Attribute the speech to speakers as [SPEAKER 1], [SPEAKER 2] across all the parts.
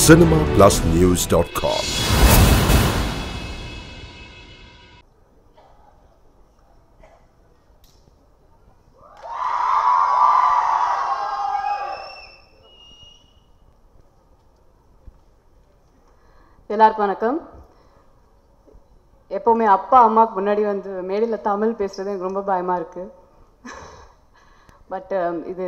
[SPEAKER 1] cinemaplusnews.com.
[SPEAKER 2] எல்லாருக்கும் வணக்கம் எப்போவுமே அப்பா அம்மாவுக்கு முன்னாடி வந்து மேடையில் தமிழ் பேசுறது எனக்கு ரொம்ப பயமாக இருக்குது பட் இது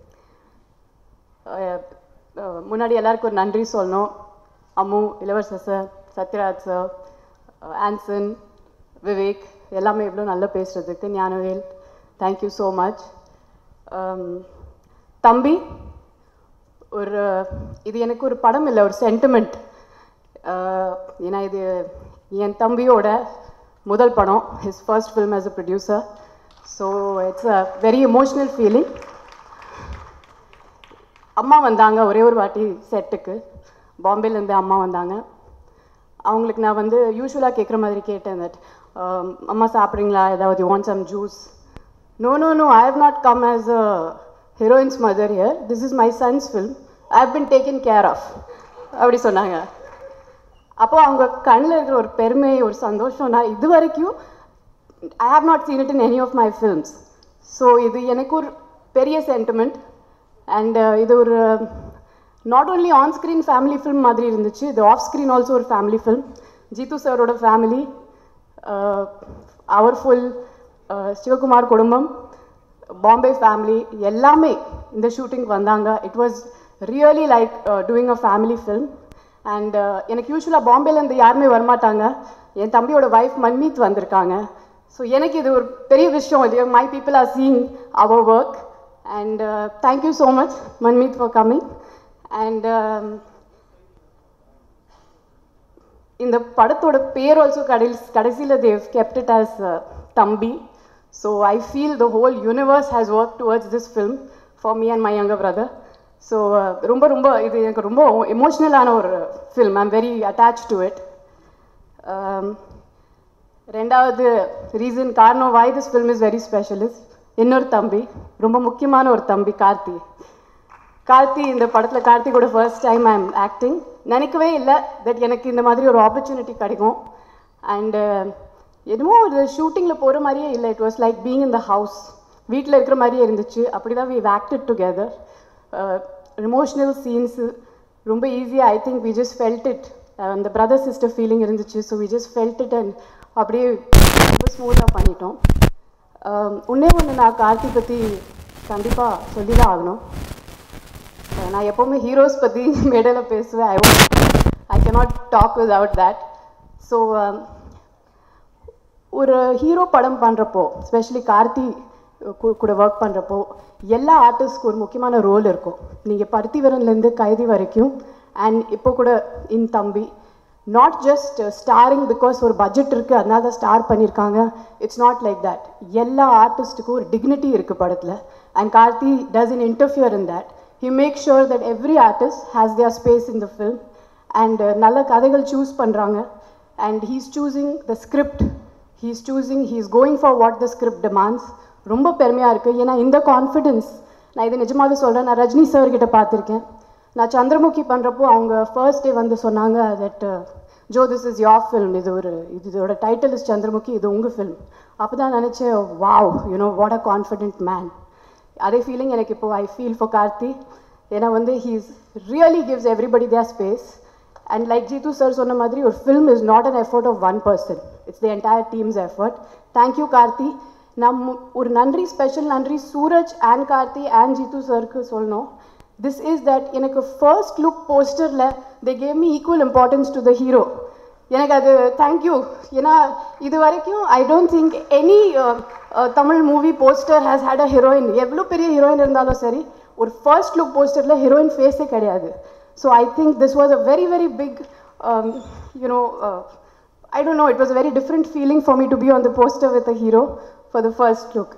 [SPEAKER 2] அஹ், அஹ், முன்னாடி எல்லாருக்கும் ஒரு நன்றி சொல்லணும் அம்மு இளவரசர் சார் சத்யராஜ் சார் அஹ், ஆன்சன் விவேக் எல்லாமே இவ்வளோ நல்லா பேசுறதுக்கு ஞானவேல் தேங்க்யூ ஸோ மச் தம்பி ஒரு இது எனக்கு ஒரு படம் இல்லை ஒரு சென்டிமெண்ட் ஏன்னா இது என் தம்பியோட முதல் படம் his first film as a producer so it's a very emotional feeling அம்மா வந்தாங்க ஒரே ஒரு வாட்டி செட்டுக்கு பாம்பேலேருந்து அம்மா வந்தாங்க அவங்களுக்கு நான் வந்து யூஸ்வலாக கேட்குற மாதிரி கேட்டேன் தட் அம்மா சாப்பிட்றீங்களா ஏதாவது want some juice no no no I have not come as a heroine's mother here this is my son's film I have been taken care of அப்படி சொன்னாங்க அப்போ அவங்க கண்ணில் இருக்கிற ஒரு பெருமை ஒரு சந்தோஷம் நான் இது வரைக்கும் I have not seen it in any of my films so இது எனக்கு ஒரு பெரிய சென்டிமெண்ட் அண்ட் இது ஒரு not only on screen family film மாதிரி இருந்துச்சு இது ஆஃப் ஸ்க்ரீன் ஆல்சோ ஒரு ஃபேமிலி ஃபில்ம் ஜீத்து சாரோட ஃபேமிலி அவர் ஃபுல் சிவகுமார் குடும்பம் பாம்பே ஃபேமிலி எல்லாமே இந்த ஷூட்டிங் வந்தாங்க it was really like doing a family film and எனக்கு யூஸ்வலாக பாம்பேலேருந்து யாருமே வரமாட்டாங்க என் தம்பியோட ஒய்ஃப் மன்மீத் வந்திருக்காங்க ஸோ எனக்கு இது ஒரு பெரிய விஷயம் இது my people are seeing our work and thank you so much Manmeet for coming and இந்த படத்தோட பேர் ஆல்சோ கடைசி கடைசியில் Dev kept it as uh, Thambi so I feel the whole universe has work towards this film for me and my younger brother so ரொம்ப ரொம்ப இது எனக்கு ரொம்ப எமோஷ்னலான ஒரு film I'm very attach to it ரெண்டாவது ரீசன் காரணம் why this film is very specialist இன்னொரு தம்பி ரொம்ப முக்கியமான ஒரு தம்பி கார்த்தி கார்த்தி இந்த படத்தில் கார்த்தி கூட first time I am acting நினைக்கவே இல்லை தட் எனக்கு இந்த மாதிரி ஒரு ஆப்பர்ச்சுனிட்டி கிடைக்கும் அண்டு என்னமோ ஒரு ஷூட்டிங்கில் போகிற மாதிரியே இல்லை it was like being in the house வீட்டில் இருக்கிற மாதிரியே இருந்துச்சு அப்படி தான் we acted together emotional scenes ரொம்ப ஈஸியாக I think we just felt it அந்த பிரதர் சிஸ்டர் ஃபீலிங் இருந்துச்சு so we just felt it and அப்படியே ரொம்ப ஸ்மூத்தாக பண்ணிட்டோம் Um, ஒண்ணே ஒன்று நான் கார்த்தி பற்றி கண்டிப்பாக சொல்லி தான் ஆகணும் Uh, நான் எப்போவுமே ஹீரோஸ் பற்றி மேடையில் பேசுவேன் I I cannot talk without that so ஒரு ஹீரோ படம் பண்ணுறப்போ ஸ்பெஷலி கார்த்தி கூ- கூட ஒர்க் பண்ணுறப்போ எல்லா ஆர்டிஸ்ட்க்கு ஒரு முக்கியமான ரோல் இருக்கும் நீங்கள் பருத்திவரன்லேருந்து கைதி வரைக்கும் அண்ட் இப்போ கூட in Thambi not just starring because ஒரு பட்ஜெட் இருக்குது அதனால தான் ஸ்டார் பண்ணியிருக்காங்க இட்ஸ் நாட் லைக் தட் எல்லா ஆர்டிஸ்ட்டுக்கும் ஒரு டிக்னிட்டி இருக்குது படத்தில் and Karthi does in interfere in that he make sure that every artist has their space in the film and நல்ல கதைகள் சூஸ் பண்ணுறாங்க and he's choosing the script he's choosing he's going for what the script demands ரொம்ப பெருமையாக இருக்குது ஏன்னா இந்த confidence நான் இது நிஜமாவே சொல்கிறேன் நான் ரஜினி சார் கிட்ட பார்த்துருக்கேன் நான் சந்திரமுகி பண்ணுறப்போ அவங்க ஃபர்ஸ்ட் டே வந்து சொன்னாங்க that Jo this is your film இது ஒரு இது இதோட டைட்டில் இஸ் சந்திரமுகி இது உங்கள் ஃபில்ம் அப்போ தான் நினச்சேன் wow you know what a confident man அதே ஃபீலிங் எனக்கு இப்போ ஐ ஃபீல் ஃபார் கார்த்தி ஏன்னா வந்து he's really gives everybody their space and like Jeethu sir சொன்ன மாதிரி ஒரு film is not an effort of one person it's the entire team's effort thank you Karthi நம் ஒரு நன்றி ஸ்பெஷல் நன்றி சூரஜ் அண்ட் கார்த்தி அண்ட் ஜீத்து சருக்கு சொல்லணும் திஸ் இஸ் தட் எனக்கு ஃபர்ஸ்ட் லுக் போஸ்டரில் they gave me equal importance to the hero எனக்கு அது தேங்க்யூ ஏன்னா இது வரைக்கும் I don't think any Tamil movie poster has had a heroine எவ்வளோ பெரிய ஹீரோயின் இருந்தாலும் சரி ஒரு ஃபர்ஸ்ட் லுக் போஸ்டரில் ஹீரோயின் ஃபேஸே கிடையாது so I think this was a very very big you know I don't know it was a very different feeling for me to be on the poster with a hero for the first look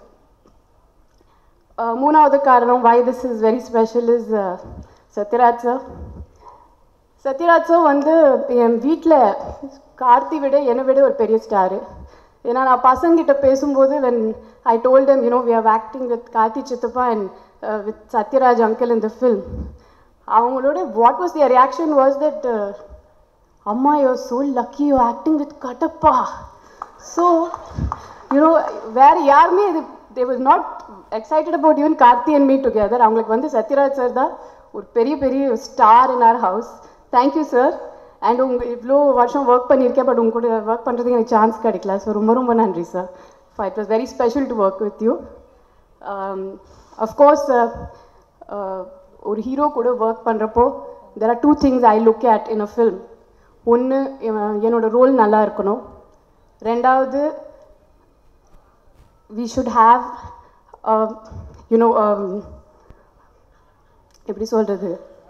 [SPEAKER 2] மூணாவது காரணம் why this is very special is Sathyaraj sir Sathyaraj sir வந்து என் வீட்டில் கார்த்தி விட என்னை விட ஒரு பெரிய ஸ்டாரு ஏன்னா நான் பசங்கிட்ட பேசும்போது when I told them you know we are acting with Karthi சித்தப்பா and with Sathyaraj uncle in the film அவங்களோட what was their reaction was that அம்மா you so lucky you acting with Kattappa so you know வேறு யாருமே இது they was not excited about even Karthi and me together அவங்களுக்கு வந்து Sathyaraj sir தான் ஒரு பெரிய பெரிய star in our house thank you sir and உங்கள் இவ்வளோ வருஷம் ஒர்க் பண்ணியிருக்கேன் பட் உங்க கூட ஒர்க் பண்ணுறதுக்கு எனக்கு சான்ஸ் கிடைக்கல ஸோ ரொம்ப ரொம்ப நன்றி sir it was very special to work with you of course ஒரு ஹீரோ கூட ஒர்க் பண்ணுறப்போ there are two things I look at in a film ஒன்று என்னோட ரோல் நல்லா இருக்கணும் ரெண்டாவது வி ஷுட் ஹாவ் யூனோ எப்படி சொல்கிறது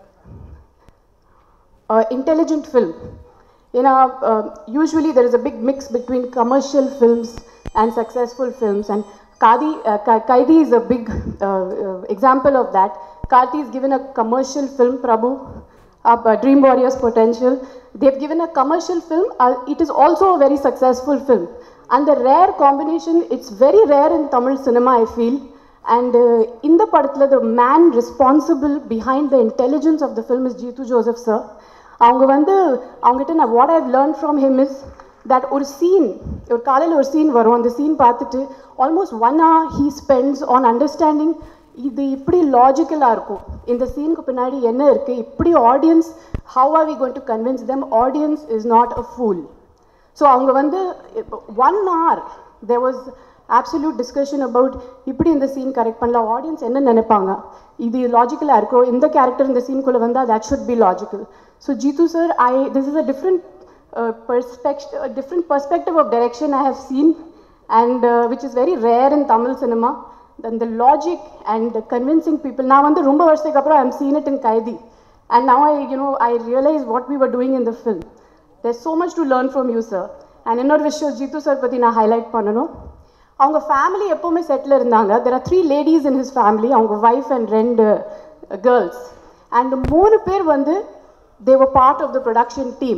[SPEAKER 2] intelligent film. You know, uh, usually there is a big mix between commercial films and successful films, and Kadi, uh, Ka- Kaidi is a big uh, uh, example of that. Karthi is given a commercial film, Prabhu, uh, uh, Dream Warriors Potential. They've given a commercial film. Uh, it is also a very successful film. And the rare combination, it's very rare in Tamil cinema, I feel. And uh, in the particular, the man responsible behind the intelligence of the film is Jeetu Joseph, sir. அவங்க வந்து அவங்ககிட்ட நான் what I've learn from him is that ஒரு scene ஒரு காலையில் ஒரு scene வரும் அந்த சீன் பார்த்துட்டு almost one hour he spends on understanding இது இப்படி லாஜிக்கலாக இருக்கும் இந்த சீனுக்கு பின்னாடி என்ன இருக்குது இப்படி audience how are we goin to convince them audience is not a fool so அவங்க வந்து one hour there was absolute discussion about இப்படி இந்த சீன் கரெக்ட் பண்ணலாம் ஆடியன்ஸ் என்ன நினைப்பாங்க இது லாஜிக்கலாக இருக்கும் இந்த கேரக்டர் இந்த சீனுக்குள்ளே வந்தால் that should be logical so Jeethu sir I this is a different uh, perspective a different perspective of direction I have seen and uh, which is very rare in Tamil cinema then the logic and the convincing people நான் வந்து ரொம்ப வருஷத்துக்கு அப்புறம் ஐ am seen it in கைதி and now I you know I realize what we were doing in the film there's so much to learn from you sir and இன்னொரு விஷயம் Jeethu sir பற்றி நான் ஹைலைட் பண்ணணும் அவங்க ஃபேமிலி எப்போவுமே செட்டில் இருந்தாங்க there are three ladies in his family அவங்க ஒய்ஃப் அண்ட் ரெண்டு கேர்ள்ஸ் அண்ட் மூணு பேர் வந்து they were part of the production team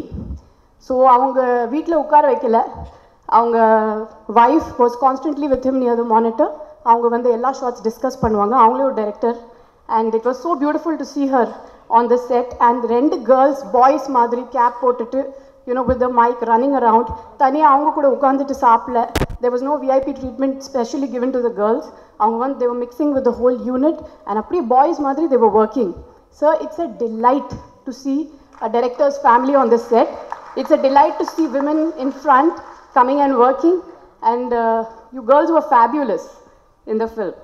[SPEAKER 2] so அவங்க வீட்டில் உட்கார வைக்கல அவங்க wife was constantly with him near the monitor அவங்க வந்து எல்லா ஷார்ட்ஸ் டிஸ்கஸ் பண்ணுவாங்க அவங்களே ஒரு director and it was so beautiful to see her on the set and ரெண்டு கேர்ள்ஸ் பாய்ஸ் மாதிரி கேப் போட்டுட்டு you know with the mic running around தனியாக அவங்க கூட உட்காந்துட்டு சாப்பிடல there was no VIP treatment specially given to the girls அவங்க வந்து they were mixing with the whole unit and அப்படியே பாய்ஸ் மாதிரி they were working so it's a delight to see a director's family on the set it's a delight to see women in front coming and working and uh, you girls were fabulous in the film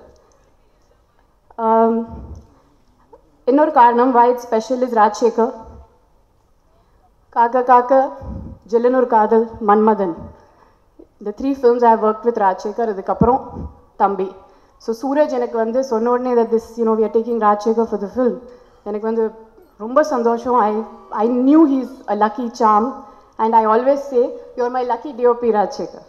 [SPEAKER 2] um, இன்னொரு காரணம் why it's special is Rajasekar காக்க காக்க ஜில்லனூர் காதல் மன்மதன் இந்த three films I work with Rajasekhar இதுக்கப்புறம் Thambi so Suraj எனக்கு வந்து சொன்ன உடனே that this you know we are taking Rajasekar for the film எனக்கு வந்து ரொம்ப சந்தோஷம் I I knew he's a lucky charm and I always say you're my lucky DOP Rajasekhar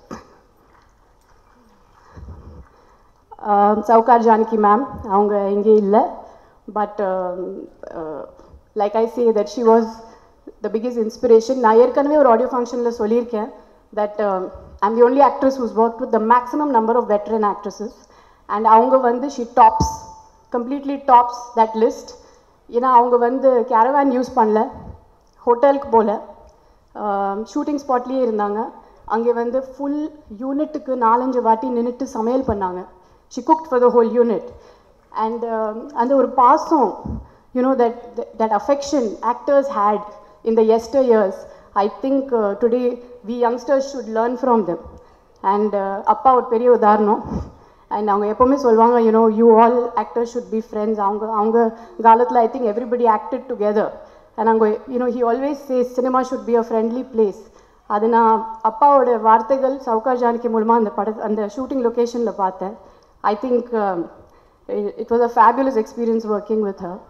[SPEAKER 2] Sowcar Janaki ma'am அவங்க இங்கே இல்லை but like I say that she was the biggest inspiration நான் ஏற்கனவே ஒரு ஆடியோ ஃபங்க்ஷனில் சொல்லியிருக்கேன் that I'm the only actress who's work with the maximum number of veteran actresses and அவங்க வந்து she tops completely tops that list ஏன்னா அவங்க வந்து கேரவேன் யூஸ் பண்ணல ஹோட்டலுக்கு போகல ஷூட்டிங் ஸ்பாட்லேயே இருந்தாங்க அங்கே வந்து ஃபுல் யூனிட்டுக்கு நாலஞ்சு வாட்டி நின்றுட்டு சமையல் பண்ணாங்க she cooked for the whole unit and அந்த ஒரு பாசம் you know that that affection actors had in the yester years I think today we youngsters should learn from them and அப்பா ஒரு பெரிய உதாரணம் அண்ட் அவங்க எப்போவுமே சொல்லுவாங்க you know you all actors should be friends அவங்க அவங்க காலத்தில் I think everybody acted together and அவங்க you know he always say cinema should be a friendly place அது நான் அப்பாவோட வார்த்தைகள் சவுகார் ஜானகி மூலமாக அந்த பட அந்த ஷூட்டிங் லொக்கேஷனில் பார்த்தேன் I think it was a fabulous experience working with her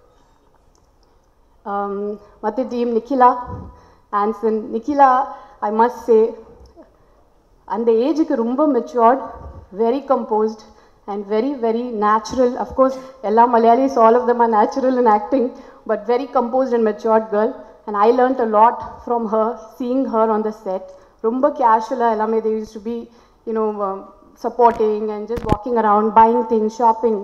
[SPEAKER 2] மற்ற டீம் நிக்கிலா ஆன்சன் நிக்கிலா ஐ மஸ்ட் சே அந்த ஏஜுக்கு ரொம்ப matured very composed and very very natural of course எல்லா Malayalis all of them are natural in acting but very composed and matured girl and I learnt a lot from her seeing her on the set ரொம்ப கேஷுவலாக எல்லாமே they use to be you know supporting and just walking around buying things shopping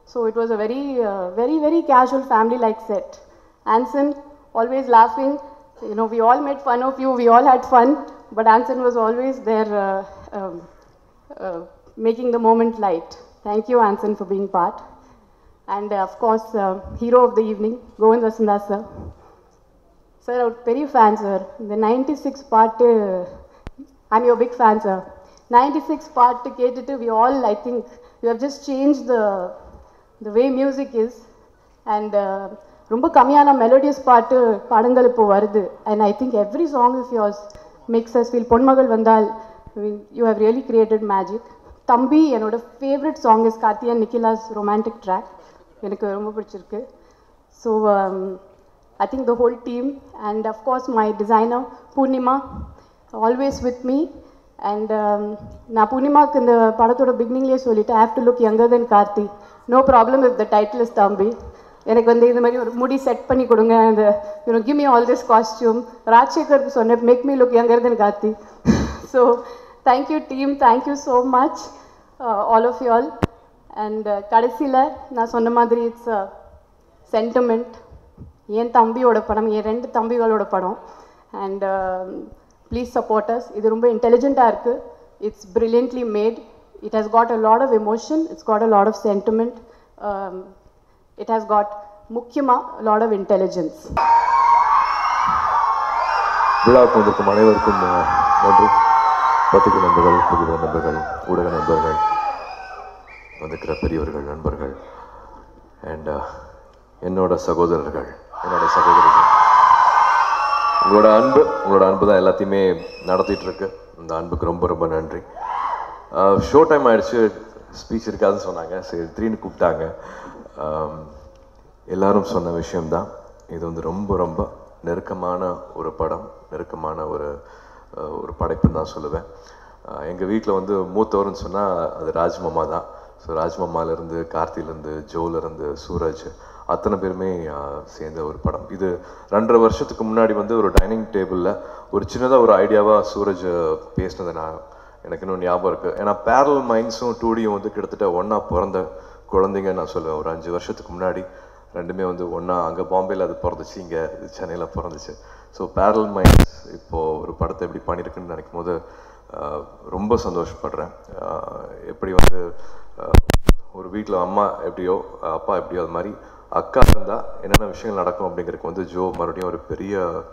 [SPEAKER 2] So it was a very, uh, very, very casual family-like set. Anson, always laughing. You know, we all made fun of you, we all had fun, but Anson was always there uh, um, uh, making the moment light. Thank you, Anson, for being part. And uh, of course, uh, hero of the evening, Govind Vasandas sir. Sir ஒரு பெரிய fan sir இந்த ninety six பாட்டு I'm your big fan sir ninety six பாட்டு கேட்டுட்டு we all I think you have just change the the way music is and ரொம்ப கம்மியான melodious பாட்டு படங்கள் இப்போ வருது and I think every song is yours makes us feel Ponmagal Vandhal you have really created magic Thambi என்னோட favourite song is கார்த்தியன் Nikhila's romantic track எனக்கு ரொம்ப பிடிச்சிருக்கு so I think the whole team, and of course my designer Purnima, always with me. And um, நான் பூர்ணிமாக்கு இந்த படத்தோட பிகினிங்லேயே சொல்லிட்டு I have to look younger then Karthi no problem if the title is Thambi எனக்கு வந்து இந்த மாதிரி ஒரு முடி செட் பண்ணி கொடுங்க இந்த you know give me all this costume ராஜசேகருக்கு சொன்னேன் make me look younger then Karthi so thank you team thank you so much all of you all and கடைசியில் நான் சொன்ன மாதிரி இட்ஸ் சென்டிமெண்ட் என் தம்பியோட படம் என் ரெண்டு தம்பிகளோட படம் அண்ட் ப்ளீஸ் சப்போர்ட்டர்ஸ் இது ரொம்ப இன்டெலிஜென்ட்டாக இருக்குது it's brilliantly made it has got a lot of emotion it's got a lot of sentiment it has got முக்கியமாக லாட் ஆஃப் இன்டெலிஜென்ஸ்
[SPEAKER 1] விழாவுக்கு வந்திருக்கும் அனைவருக்கும் அஹ், நன்றி பத்திரிகை நண்பர்கள் புதிய நண்பர்கள் ஊடக நண்பர்கள் வந்திருக்கிற பெரியவர்கள் நண்பர்கள் அண்ட் என்னோட சகோதரர்கள் என்னோட சகோதரிகள் உங்களோட அன்பு உங்களோட அன்பு தான் எல்லாத்தையுமே நடத்திட்டு இருக்கு இந்த அன்புக்கு ரொம்ப ரொம்ப நன்றி ஷோ டைம் ஆயிடுச்சு ஸ்பீச் இருக்காதுன்னு சொன்னாங்க சரி திடீர்னு கூப்பிட்டாங்க ஆம், எல்லாரும் சொன்ன விஷயம்தான் இது வந்து ரொம்ப ரொம்ப நெருக்கமான ஒரு படம் நெருக்கமான ஒரு அஹ், ஒரு படைப்புன்னு தான் சொல்லுவேன் எங்கள் வீட்டில் வந்து மூத்தவர்னு சொன்னால் அது ராஜ்மாமா தான் ஸோ ராஜ்மாமாலேருந்து கார்த்திலேருந்து ஜோலேருந்து சூரஜ் அத்தனை பேருமே அஹ், சேர்ந்த ஒரு படம் இது ரெண்டரை வருஷத்துக்கு முன்னாடி வந்து ஒரு டைனிங் டேபிளில் ஒரு சின்னதாக ஒரு ஐடியாவாக சூரஜ் பேசினதை நான் எனக்கு இன்னும் ஞாபகம் இருக்குது ஏன்னா பேரல் மைண்ட்ஸும் டூடியும் வந்து கிட்டத்தட்ட ஒன்றா பிறந்த குழந்தைங்க நான் சொல்லுவேன் ஒரு அஞ்சு வருஷத்துக்கு முன்னாடி ரெண்டுமே வந்து ஒன்றா அங்கே பாம்பேயில் அது பிறந்துச்சு இங்கே சென்னையில் பிறந்துச்சு ஸோ பேரல் மைண்ட்ஸ் இப்போது ஒரு படத்தை எப்படி பண்ணியிருக்குன்னு நினைக்கும் போது ஆஹ், ரொம்ப சந்தோஷப்படுறேன் ஆஹ், எப்படி வந்து ஆஹ், ஒரு வீட்டில் அம்மா எப்படியோ அப்பா எப்படியோ அது மாதிரி அக்கா இருந்தால் என்னென்ன விஷயங்கள் நடக்கும் அப்படிங்கிறதுக்கு வந்து ஜோ மறுபடியும் ஒரு பெரிய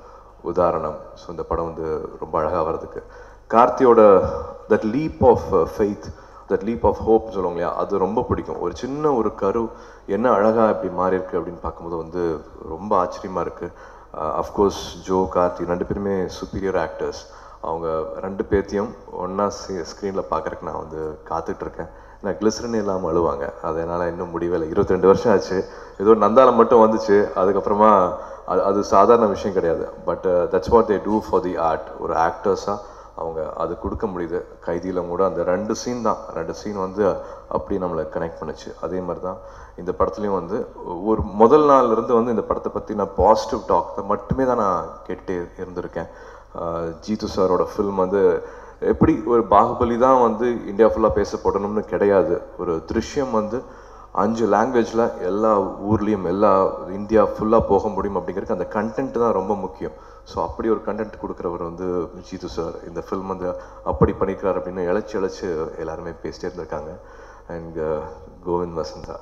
[SPEAKER 1] உதாரணம் ஸோ இந்த படம் வந்து ரொம்ப அழகாக வர்றதுக்கு கார்த்தியோட that leap of faith that leap of hope சொல்லுவாங்க இல்லையா அது ரொம்ப பிடிக்கும் ஒரு சின்ன ஒரு கரு என்ன அழகாக இப்படி மாறி இருக்கு அப்படின்னு பார்க்கும்போது வந்து ரொம்ப ஆச்சரியமாக இருக்குது அஃப்கோர்ஸ் ஜோ கார்த்தி ரெண்டு பேருமே சுப்பீரியர் ஆக்டர்ஸ் அவங்க ரெண்டு பேர்த்தையும் ஒன்றா ஸ்க்ரீனில் பார்க்குறக்கு நான் வந்து காத்துட்ருக்கேன் நான் கிளிசரின் இல்லாமல் அழுவாங்க அதனால் இன்னும் முடியவே இல்லை இருபத்தி ரெண்டு வருஷம் ஆச்சு ஏதோ நந்தாலம் மட்டும் வந்துச்சு அதுக்கப்புறமா அது அது சாதாரண விஷயம் கிடையாது but that's what they do for the art ஒரு ஆக்டர்ஸாக அவங்க அது கொடுக்க முடியுது கைதியில் கூட அந்த ரெண்டு சீன் தான் ரெண்டு சீன் வந்து அப்படி நம்மளை கனெக்ட் பண்ணுச்சு அதே மாதிரி தான் இந்த படத்துலையும் வந்து ஒரு முதல் நாள்ல இருந்து வந்து இந்த படத்தை பற்றி நான் பாசிட்டிவ் டாக் மட்டுமே தான் நான் கேட்டுட்டே இருந்திருக்கேன் ஆஹ் ஜீது சாரோட ஃபில்ம் வந்து எப்படி ஒரு பாகுபலி தான் வந்து இந்தியா ஃபுல்லாக பேசப்படணும்னு கிடையாது ஒரு திருஷ்யம் வந்து அஞ்சு லாங்குவேஜில் எல்லா ஊர்லேயும் எல்லா இந்தியா ஃபுல்லாக போக முடியும் அப்படிங்கிறதுக்கு அந்த கண்டென்ட் தான் ரொம்ப முக்கியம் ஸோ அப்படி ஒரு கண்டென்ட் கொடுக்குறவர் வந்து ஜீது சார் இந்த ஃபில்ம் வந்து அப்படி பண்ணிக்கிறார் அப்படின்னு இழைச்சி இழைச்சி எல்லாருமே பேசிட்டே இருந்திருக்காங்க அண்ட் கோவிந்த் வசந்தா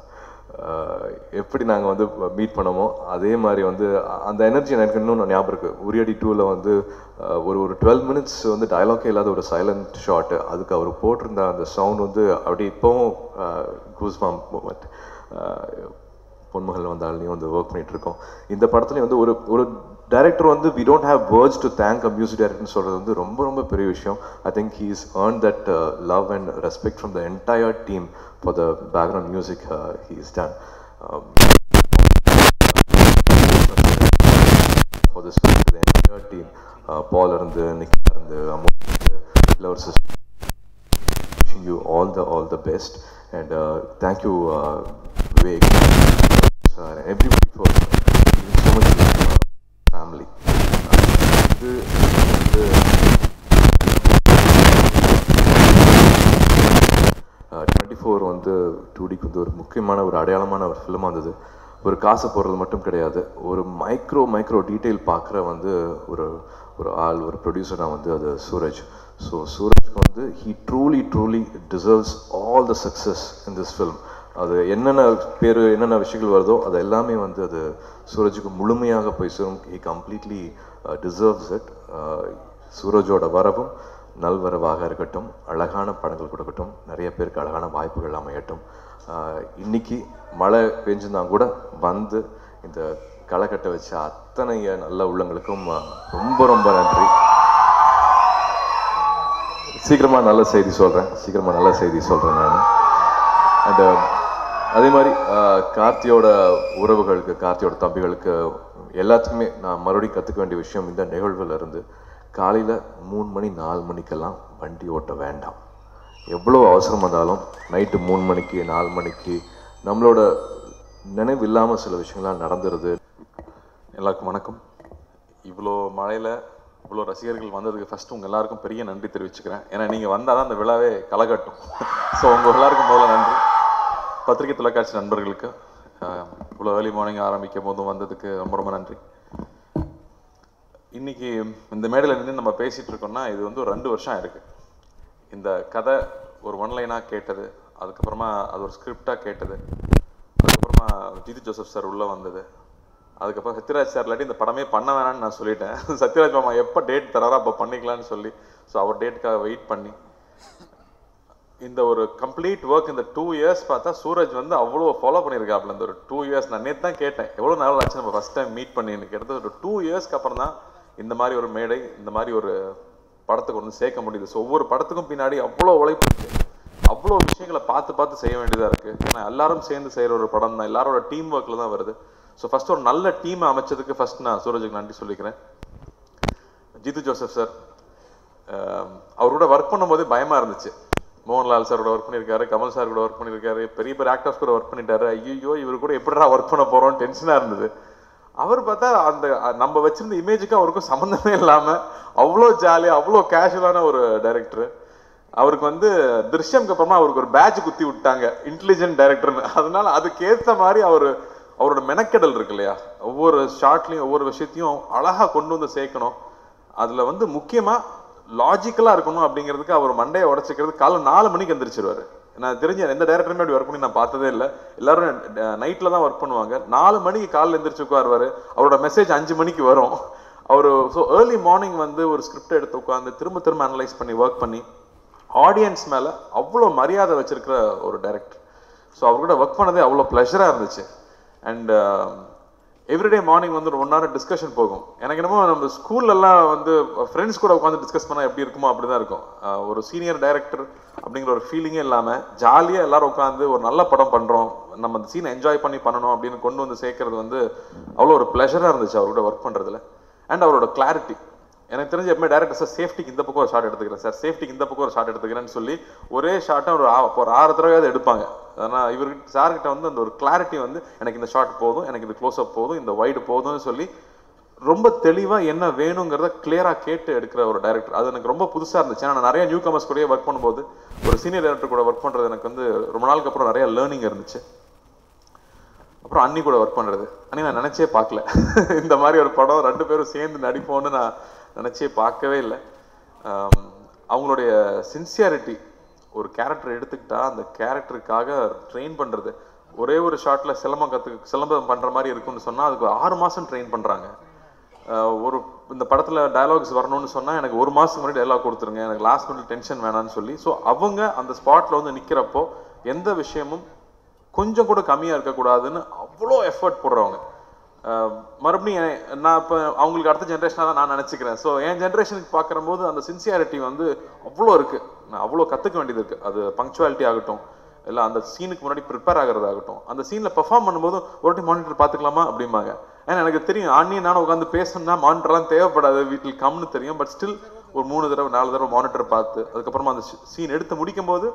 [SPEAKER 1] ஆஹ் எப்படி நாங்கள் வந்து மீட் பண்ணோமோ அதே மாதிரி வந்து அ- அந்த எனர்ஜி எனக்கு இன்னும் ஞாபகம் இருக்குது உரியடி டூவில் வந்து ஆஹ் ஒரு ஒரு டுவெல் மினிட்ஸ் வந்து டயலாக்கே இல்லாத ஒரு சைலண்ட் ஷாட்டு அதுக்கு அவர் போட்டிருந்த அந்த சவுண்ட் வந்து அப்படி இப்போவும் கூஸ்பாம் மூமெண்ட் பொன்மகள் வந்தாலையும் வந்து ஒர்க் பண்ணிட்டு இருக்கோம் இந்த படத்துலையும் வந்து ஒரு ஒரு டைரக்டர் வந்து we don't have words to thank a music டைரக்டர்னு சொல்கிறது வந்து ரொம்ப ரொம்ப பெரிய விஷயம் I think he is earn that love and respect from the entire team for the background music he is done for this film to the entire team uh, Paul இருந்து நிக்கிலா இருந்து அமோல் இருந்து இளவரசர் wishing you all the all the best and uh, thank you uh, Vivek sir, and everybody for giving so much to uh, family Uh, இது வந்து uh, twenty four வந்து டூடிக்கு வந்து ஒரு முக்கியமான ஒரு அடையாளமான ஒரு ஃபிலிமாக இருந்தது ஒரு காசு போடுறது மட்டும் கிடையாது ஒரு மைக்ரோ மைக்ரோ டீட்டெயில் பார்க்குற வந்து ஒரு ஒரு ஆள் ஒரு ப்ரொடியூசராக வந்து அது சூரஜ் ஸோ சூரஜ்க்கு வந்து he truly truly deserves all the success in this film அது என்னென்ன பேர் என்னென்ன விஷயங்கள் வருதோ அது எல்லாமே வந்து அது சூரஜுக்கு முழுமையாக போய் சேரும் ஹி கம்ப்ளீட்லி டிசர்வ்ஸ் இட் சூரஜோட வரவும் நல்வரவாக இருக்கட்டும் அழகான படங்கள் கொடுக்கட்டும் நிறைய பேருக்கு அழகான வாய்ப்புகள் அமையட்டும் ஆஹ் இன்னைக்கு மழை பெஞ்சிருந்தா கூட வந்து இந்த களக்கட்டை வச்ச அத்தனை நல்ல உள்ளங்களுக்கும் ஆஹ் ரொம்ப ரொம்ப நன்றி சீக்கிரமா நல்ல செய்தி சொல்றேன் சீக்கிரமா நல்ல செய்தி சொல்றேன் நான் அண்ட் அதே மாதிரி ஆஹ் கார்த்தியோட உறவுகளுக்கு கார்த்தியோட தம்பிகளுக்கு எல்லாத்துக்குமே நான் மறுபடியும் கற்றுக்க வேண்டிய விஷயம் இந்த நிகழ்வுல இருந்து காலையில் மூணு மணி நாலு மணிக்கெல்லாம் வண்டி ஓட்ட வேண்டாம் எவ்வளோ அவசரம் வந்தாலும் நைட்டு மூணு மணிக்கு நாலு மணிக்கு நம்மளோட நினைவு இல்லாமல் சில விஷயங்கள்லாம் நடந்துருது
[SPEAKER 3] எல்லாருக்கும் வணக்கம் இவ்வளோ மழையில் இவ்வளோ ரசிகர்கள் வந்ததுக்கு ஃபஸ்ட்டு உங்கள் எல்லாருக்கும் பெரிய நன்றி தெரிவிச்சுக்கிறேன் ஏன்னா நீங்கள் வந்தால் தான் அந்த விழாவே களைகட்டும் ஸோ உங்கள் எல்லாருக்கும் முதல்ல நன்றி பத்திரிகை தொலைக்காட்சி நண்பர்களுக்கு ஆஹ், இவ்வளோ ஏர்லி மார்னிங் ஆரம்பிக்கும் போதும் வந்ததுக்கு ரொம்ப ரொம்ப நன்றி இன்னைக்கு இந்த மேடையில் நின்று நம்ம பேசிகிட்டு இருக்கோம்னா இது வந்து ஒரு ரெண்டு வருஷம் ஆயிருக்கு இந்த கதை ஒரு ஒன்லைனாக கேட்டது அதுக்கப்புறமா அது ஒரு ஸ்கிரிப்டாக கேட்டது அதுக்கப்புறமா ஜிதி ஜோசப் சார் உள்ளே வந்தது அதுக்கப்புறம் சத்யராஜ் சார் இல்லாட்டி இந்த படமே பண்ண வேணாம்னு நான் சொல்லிட்டேன் சத்யராஜ் மாமா எப்போ டேட் தராரோ அப்போ பண்ணிக்கலாம்னு சொல்லி ஸோ அவர் டேட்டுக்காக வெயிட் பண்ணி இந்த ஒரு கம்ப்ளீட் ஒர்க் இந்த டூ இயர்ஸ் பார்த்தா சூரஜ் வந்து அவ்வளோ ஃபாலோ பண்ணியிருக்காப்புல இந்த ஒரு டூ இயர்ஸ் நான் நேற்று தான் கேட்டேன் எவ்வளோ நாள் ஆச்சு நம்ம ஃபஸ்ட் டைம் மீட் பண்ணின்னு கிட்டத்தட்ட ஒரு டூ இயர்ஸ்க்கு அப்புறம் தான் இந்த மாதிரி ஒரு மேடை இந்த மாதிரி ஒரு படத்துக்கு வந்து சேர்க்க முடியுது ஸோ ஒவ்வொரு படத்துக்கும் பின்னாடி அவ்வளோ உழைப்பு இருக்கு அவ்வளோ விஷயங்களை பார்த்து பார்த்து செய்ய வேண்டியதாக இருக்குது ஏன்னா எல்லாரும் சேர்ந்து செய்கிற ஒரு படம் தான் எல்லாரோட டீம் ஒர்க்கில் தான் வருது ஸோ ஃபர்ஸ்ட் ஒரு நல்ல டீமை அமைச்சதுக்கு ஃபர்ஸ்ட் நான் சூரஜுக்கு நன்றி சொல்லிக்கிறேன் ஜித்து ஜோசப் சார் அவரோட ஒர்க் பண்ணும்போதே பயமா இருந்துச்சு மோகன்லால் சார் கூட ஒர்க் பண்ணியிருக்காரு கமல் சார் கூட ஒர்க் பண்ணியிருக்காரு பெரிய பெரிய ஆக்டர்ஸ் கூட ஒர்க் பண்ணிட்டாரு ஐயோ இவர் கூட எப்படிடா ஒர்க் பண்ண போறோம் டென்ஷனா இருந்தது அவர் பார்த்தா அந்த அஹ், நம்ம வச்சிருந்த இமேஜுக்கும் அவருக்கும் சம்மந்தமே இல்லாம அவ்வளோ ஜாலியா அவ்வளோ கேஷுவலான ஒரு டைரக்டர் அவருக்கு வந்து திருஷ்யம்க்கு அப்புறமா அவருக்கு ஒரு பேட்ச் குத்தி விட்டாங்க இன்டெலிஜென்ட் டைரக்டர்னு அதனால அதுக்கேற்ற மாதிரி அவர் அவரோட மெனக்கெடல் இருக்கு இல்லையா ஒவ்வொரு ஷார்ட்லையும் ஒவ்வொரு விஷயத்தையும் அழகா கொண்டு வந்து சேர்க்கணும் அதுல வந்து முக்கியமா லாஜிக்கலா இருக்கணும் அப்படிங்கிறதுக்கு அவர் மண்டையை உடச்சிக்கிறது காலை நாலு மணிக்கு எந்திரிச்சிருவாரு நான் தெரிஞ்ச எந்த டேரக்டருமே அப்படி ஒர்க் பண்ணி நான் பார்த்ததே இல்லை எல்லாரும் நைட்ல தான் ஒர்க் பண்ணுவாங்க நாலு மணிக்கு காலைல எந்திரிச்சு உட்காருவாரு அவரோட மெசேஜ் அஞ்சு மணிக்கு வரும் அவர் ஸோ ஏர்லி மார்னிங் வந்து ஒரு ஸ்கிரிப்ட் எடுத்து உட்காந்து திரும்ப திரும்ப அனலைஸ் பண்ணி ஒர்க் பண்ணி ஆடியன்ஸ் மேல அவ்வளோ மரியாதை வச்சிருக்கிற ஒரு டைரக்டர் ஸோ அவர் கூட ஒர்க் பண்ணதே அவ்வளோ ப்ளஷராக இருந்துச்சு அண்ட் எவ்ரிடே மார்னிங் வந்து ஒரு ஒன் ஹவர் டிஸ்கஷன் போகும் எனக்கு என்னமோ நம்ம ஸ்கூல்லலாம் வந்து ஃப்ரெண்ட்ஸ் கூட உட்காந்து டிஸ்கஸ் பண்ணால் எப்படி இருக்குமோ அப்படி தான் இருக்கும் அஹ் ஒரு சீனியர் டைரக்டர் அப்படிங்கிற ஒரு ஃபீலிங்கே இல்லாமல் ஜாலியாக எல்லாரும் உட்காந்து ஒரு நல்ல படம் பண்ணுறோம் நம்ம அந்த சீனை என்ஜாய் பண்ணி பண்ணணும் அப்படின்னு கொண்டு வந்து சேர்க்கறது வந்து அவ்வளோ ஒரு ப்ளஷராக இருந்துச்சு அவர் கூட ஒர்க் பண்ணுறதுல அண்ட் அவரோட கிளாரிட்டி எனக்கு தெரிஞ்ச எப்பவுமே டேரக்டர் சார் சேஃப்டிக்கு இந்த பக்கம் ஒரு ஷாட் எடுத்துக்கிறேன் சார் சேஃப்டிக்கு இந்த பக்கம் ஒரு ஷாட் எடுத்துக்கிறேன்னு சொல்லி ஒரே ஷாட்டை ஒரு ஆ- ஒரு ஆறு தடவையாவது எடுப்பாங்க ஆனால் இவர்கிட்ட சார்கிட்ட வந்து அந்த ஒரு கிளாரிட்டி வந்து எனக்கு இந்த ஷாட் போதும் எனக்கு இந்த க்ளோஸ் அப் போதும் இந்த வைடு போதும்னு சொல்லி ரொம்ப தெளிவா என்ன வேணுங்கிறத கிளியரா கேட்டு எடுக்கிற ஒரு டைரக்டர் அது எனக்கு ரொம்ப புதுசா இருந்துச்சு ஏன்னா நான் நிறைய நியூ கமர்ஸ் கூடயே ஒர்க் பண்ணும்போது ஒரு சீனியர் டைரக்டர் கூட ஒர்க் பண்றது எனக்கு வந்து ரொம்ப நாளுக்கு அப்புறம் நிறைய லேர்னிங் இருந்துச்சு அப்புறம் அண்ணி கூட ஒர்க் பண்றது அண்ணி நான் நினைச்சே பார்க்கல இந்த மாதிரி ஒரு படம் ரெண்டு பேரும் சேர்ந்து நடிப்போம்னு நான் நினைச்சே பார்க்கவே இல்லை ஆம், அவங்களுடைய சின்சியாரிட்டி ஒரு கேரக்டர் எடுத்துக்கிட்டா அந்த கேரக்டருக்காக ட்ரெயின் பண்றது ஒரே ஒரு ஷாட்ல சிலம்பம் கத்து சிலம்பம் பண்ற மாதிரி இருக்கும்னு சொன்னா அதுக்கு ஆறு மாசம் ட்ரெயின் பண்றாங்க ஆஹ் ஒரு இந்த படத்துல டயலாக்ஸ் வரணும்னு சொன்னா எனக்கு ஒரு மாசத்துக்கு முன்னாடி டயலாக் கொடுத்துருங்க எனக்கு லாஸ்ட் மினிட் டென்ஷன் வேணாம்னு சொல்லி ஸோ அவங்க அந்த ஸ்பாட்ல வந்து நிக்கிறப்போ எந்த விஷயமும் கொஞ்சம் கூட கம்மியா இருக்கக்கூடாதுன்னு அவ்வளோ எஃபர்ட் போடுறவங்க ஆஹ் மறுபடியும் என்- நான் இப்போ அவங்களுக்கு அடுத்த ஜென்ரேஷனாக தான் நான் நினச்சிக்கிறேன் ஸோ என் ஜென்ரேஷனுக்கு பார்க்குறம்போது அந்த சின்சியாரிட்டி வந்து அவ்வளோ இருக்கு நான் அவ்வளோ கற்றுக்க வேண்டியது இருக்கு அது பங்க்சுவாலிட்டி ஆகட்டும் இல்லை அந்த சீனுக்கு முன்னாடி ப்ரிப்பேர் ஆகிறதாகட்டும் அந்த சீனில் பெர்ஃபார்ம் பண்ணும்போது ஒரு டைம் மானிட்டர் பார்த்துக்கலாமா அப்படிம்பாங்க ஏன்னா எனக்கு தெரியும் ஆண்ணி நானும் உட்காந்து பேசணும்னா மானிட்டர்லாம் தேவைப்படாது வீட்டில் கம்னு தெரியும் பட் ஸ்டில் ஒரு மூணு தடவை நாலு தடவை மானிட்டர் பார்த்து அதுக்கப்புறமா அந்த சீன் எடுத்து முடிக்கும் போது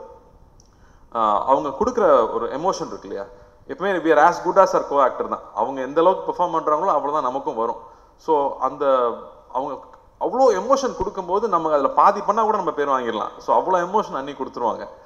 [SPEAKER 3] ஆஹ் அவங்க கொடுக்குற ஒரு எமோஷன் இருக்கு இல்லையா எப்பவுமே we are as good as our co actor தான் அவங்க எந்த அளவுக்கு பெர்ஃபார்ம் பண்றாங்களோ அவ்வளவுதான் நமக்கும் வரும் ஸோ அந்த அவங்க அவ்வளோ எமோஷன் கொடுக்கும்போது நம்ம அதில் பாதி பண்ணா கூட நம்ம பேர் வாங்கிடலாம் ஸோ அவ்வளோ எமோஷன் அன்னி கொடுத்துருவாங்க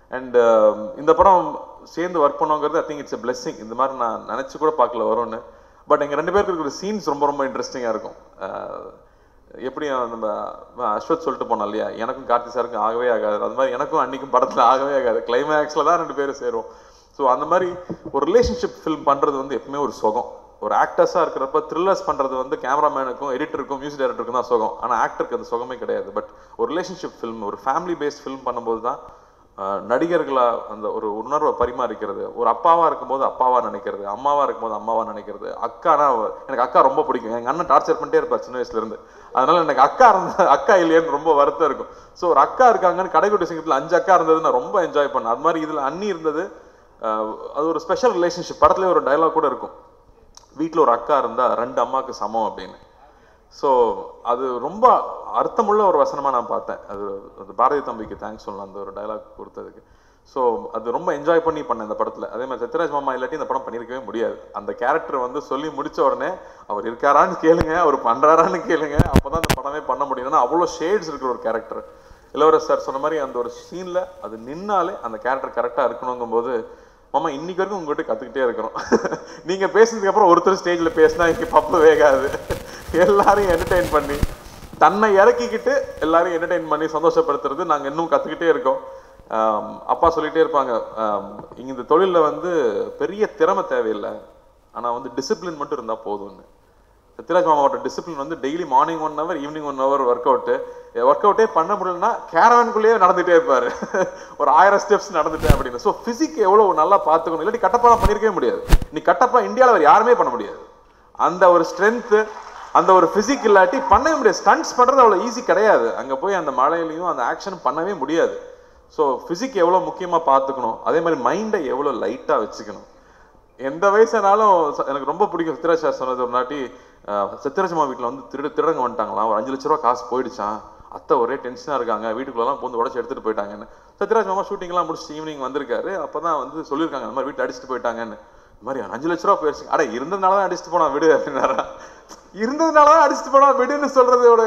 [SPEAKER 3] அண்ட் இந்த படம் சேர்ந்து ஒர்க் பண்ணுவோங்கிறது I think it's a blessing இந்த மாதிரி நான் நினச்சி கூட பார்க்கல வரும்னு பட் எங்கள் ரெண்டு பேருக்கு இருக்கிற சீன்ஸ் ரொம்ப ரொம்ப இன்ட்ரெஸ்டிங்காக இருக்கும் அஹ், எப்படி நம்ம அஸ்வத் சொல்லிட்டு போனோம் இல்லையா எனக்கும் கார்த்தி சாருக்கும் ஆகவே ஆகாது அது மாதிரி எனக்கும் அன்னைக்கும் படத்தில் ஆகவே ஆகாது கிளைமேக்ஸில் தான் ரெண்டு பேரும் சேரும் ஸோ அந்த மாதிரி ஒரு ரிலேஷன்ஷிப் ஃபில்ம் பண்ணுறது வந்து எப்பவுமே ஒரு சுகம் ஒரு ஆக்டர்ஸாக இருக்கிறப்ப த்ரில்லர்ஸ் பண்ணுறது வந்து கேமராமேனுக்கும் எடிட்டருக்கும் மியூசிக் டைரக்டருக்கும் தான் சுகம் ஆனால் ஆக்டருக்கு அந்த சுகமே கிடையாது பட் ஒரு ரிலேஷன்ஷிப் ஃபில்ம் ஒரு ஃபேமிலி பேஸ்ட் ஃபில்ம் பண்ணும்போது தான் ஆஹ், நடிகர்களா அந்த ஒரு உணர்வை பரிமாறிக்கிறது ஒரு அப்பாவா இருக்கும்போது அப்பாவா நினைக்கிறது அம்மாவா இருக்கும்போது அம்மாவா நினைக்கிறது அக்கானா எனக்கு அக்கா ரொம்ப பிடிக்கும் எங்க அண்ணன் டார்ச்சர் பண்ணிட்டே இருப்பார் சின்ன வயசுல இருந்து அதனால எனக்கு அக்கா இருந்த அக்கா இல்லையேன்னு ரொம்ப வருத்தம் இருக்கும் ஸோ ஒரு அக்கா இருக்காங்கன்னு கடைக்குட்டி சிங்கத்தில் அஞ்சு அக்கா இருந்தது நான் ரொம்ப என்ஜாய் பண்ணேன் அது மாதிரி இதுல அண்ணி இருந்தது ஆஹ், அது ஒரு ஸ்பெஷல் ரிலேஷன்ஷிப் படத்துலேயே ஒரு டயலாக் கூட இருக்கும் வீட்டில் ஒரு அக்கா இருந்தா ரெண்டு அம்மாவுக்கு சமம் அப்படின்னு ஸோ அது ரொம்ப அர்த்தமுள்ள ஒரு வசனமா நான் பார்த்தேன் அது அது பாரதி தம்பிக்கு தேங்க்ஸ் சொல்லலாம் அந்த ஒரு டயலாக் கொடுத்ததுக்கு ஸோ அது ரொம்ப என்ஜாய் பண்ணி பண்ணேன் இந்த படத்தில் அதே மாதிரி சத்யராஜ் மாமா இல்லாட்டி இந்த படம் பண்ணியிருக்கவே முடியாது அந்த கேரக்டர் வந்து சொல்லி முடிச்ச உடனே அவர் இருக்காரான்னு கேளுங்க அவர் பண்றாரான்னு கேளுங்க அப்பதான் அந்த படமே பண்ண முடியும் ஏன்னா அவ்வளோ ஷேட்ஸ் இருக்கிற ஒரு கேரக்டர் இளவரசர் சார் சொன்ன மாதிரி அந்த ஒரு சீன்ல அது நின்னாலே அந்த கேரக்டர் கரெக்டாக இருக்கணுங்கும் போது மாமா இன்னைக்கு வரைக்கும் உங்ககிட்ட கத்துக்கிட்டே இருக்கிறோம் நீங்க பேசுனதுக்கு அப்புறம் ஒருத்தர் ஸ்டேஜ்ல பேசினா இங்க பப்பு வேகாது எல்லாரையும் என்டர்டெயின் பண்ணி தன்னை இறக்கிக்கிட்டு எல்லாரையும் என்டர்டெயின் பண்ணி சந்தோஷப்படுத்துறது நாங்க இன்னும் கத்துக்கிட்டே இருக்கோம் ஆம், அப்பா சொல்லிட்டே இருப்பாங்க ஆம், இங்க இந்த தொழில்ல வந்து பெரிய திறமை தேவையில்லை ஆனா வந்து டிசிப்ளின் மட்டும் இருந்தா போதும்னு சத்யராஜ் மாமாவோட டிசிப்ளின் வந்து daily morning one hour evening one hour workout ஒர்க் அவுட்டே பண்ண முடியலன்னா கேரவானுக்குள்ளேயே நடந்துட்டே இருப்பாரு ஒரு ஆயிரம் ஸ்டெப்ஸ் நடந்துட்டேன் அப்படின்னு ஸோ பிசிக் எவ்வளவு நல்லா பார்த்துக்கணும் இல்லாட்டி கட்டப்பா பண்ணியிருக்கவே முடியாது நீ கட்டப்பா இந்தியாவில் வேறு யாருமே பண்ண முடியாது அந்த ஒரு ஸ்ட்ரென்த்து அந்த ஒரு பிசிக் இல்லாட்டி பண்ணவே முடியாது ஸ்டண்ட்ஸ் பண்ணுறது அவ்வளோ ஈஸி கிடையாது அங்கே போய் அந்த மழையிலையும் அந்த ஆக்ஷன் பண்ணவே முடியாது ஸோ பிசிக் எவ்வளோ முக்கியமாக பார்த்துக்கணும் அதே மாதிரி மைண்டை எவ்வளோ லைட்டாக வச்சுக்கணும் எந்த வயசானாலும் ச- எனக்கு ரொம்ப பிடிக்கும் சத்யராஜ் சார் சொன்னது ஒரு நாட்டி அஹ், சத்யராஜ் அம்மா வீட்டில் வந்து திருடு திருடங்க வந்துட்டாங்களாம் ஒரு அஞ்சு லட்ச ரூபா காசு போயிடுச்சான் அத்தை ஒரே டென்ஷனாக இருக்காங்க வீட்டுக்குள்ளலாம் பூந்து உடச்சி எடுத்துட்டு போயிட்டாங்கன்னு சத்யராஜ் மாமா ஷூட்டிங்லாம் முடிச்சு ஈவினிங் வந்திருக்காரு அப்போ தான் வந்து சொல்லியிருக்காங்க இந்த மாதிரி வீட்டில் அடிச்சுட்டு போயிட்டாங்கன்னு இந்த மாதிரி அஞ்சு லட்ச ரூபா போயிடுச்சு அட இருந்ததுனால தான் அடிச்சுட்டு போனா விடு அப்படின்னாரா இருந்ததுனால தான் அடிச்சுட்டு போனா விடுன்னு சொல்றதோட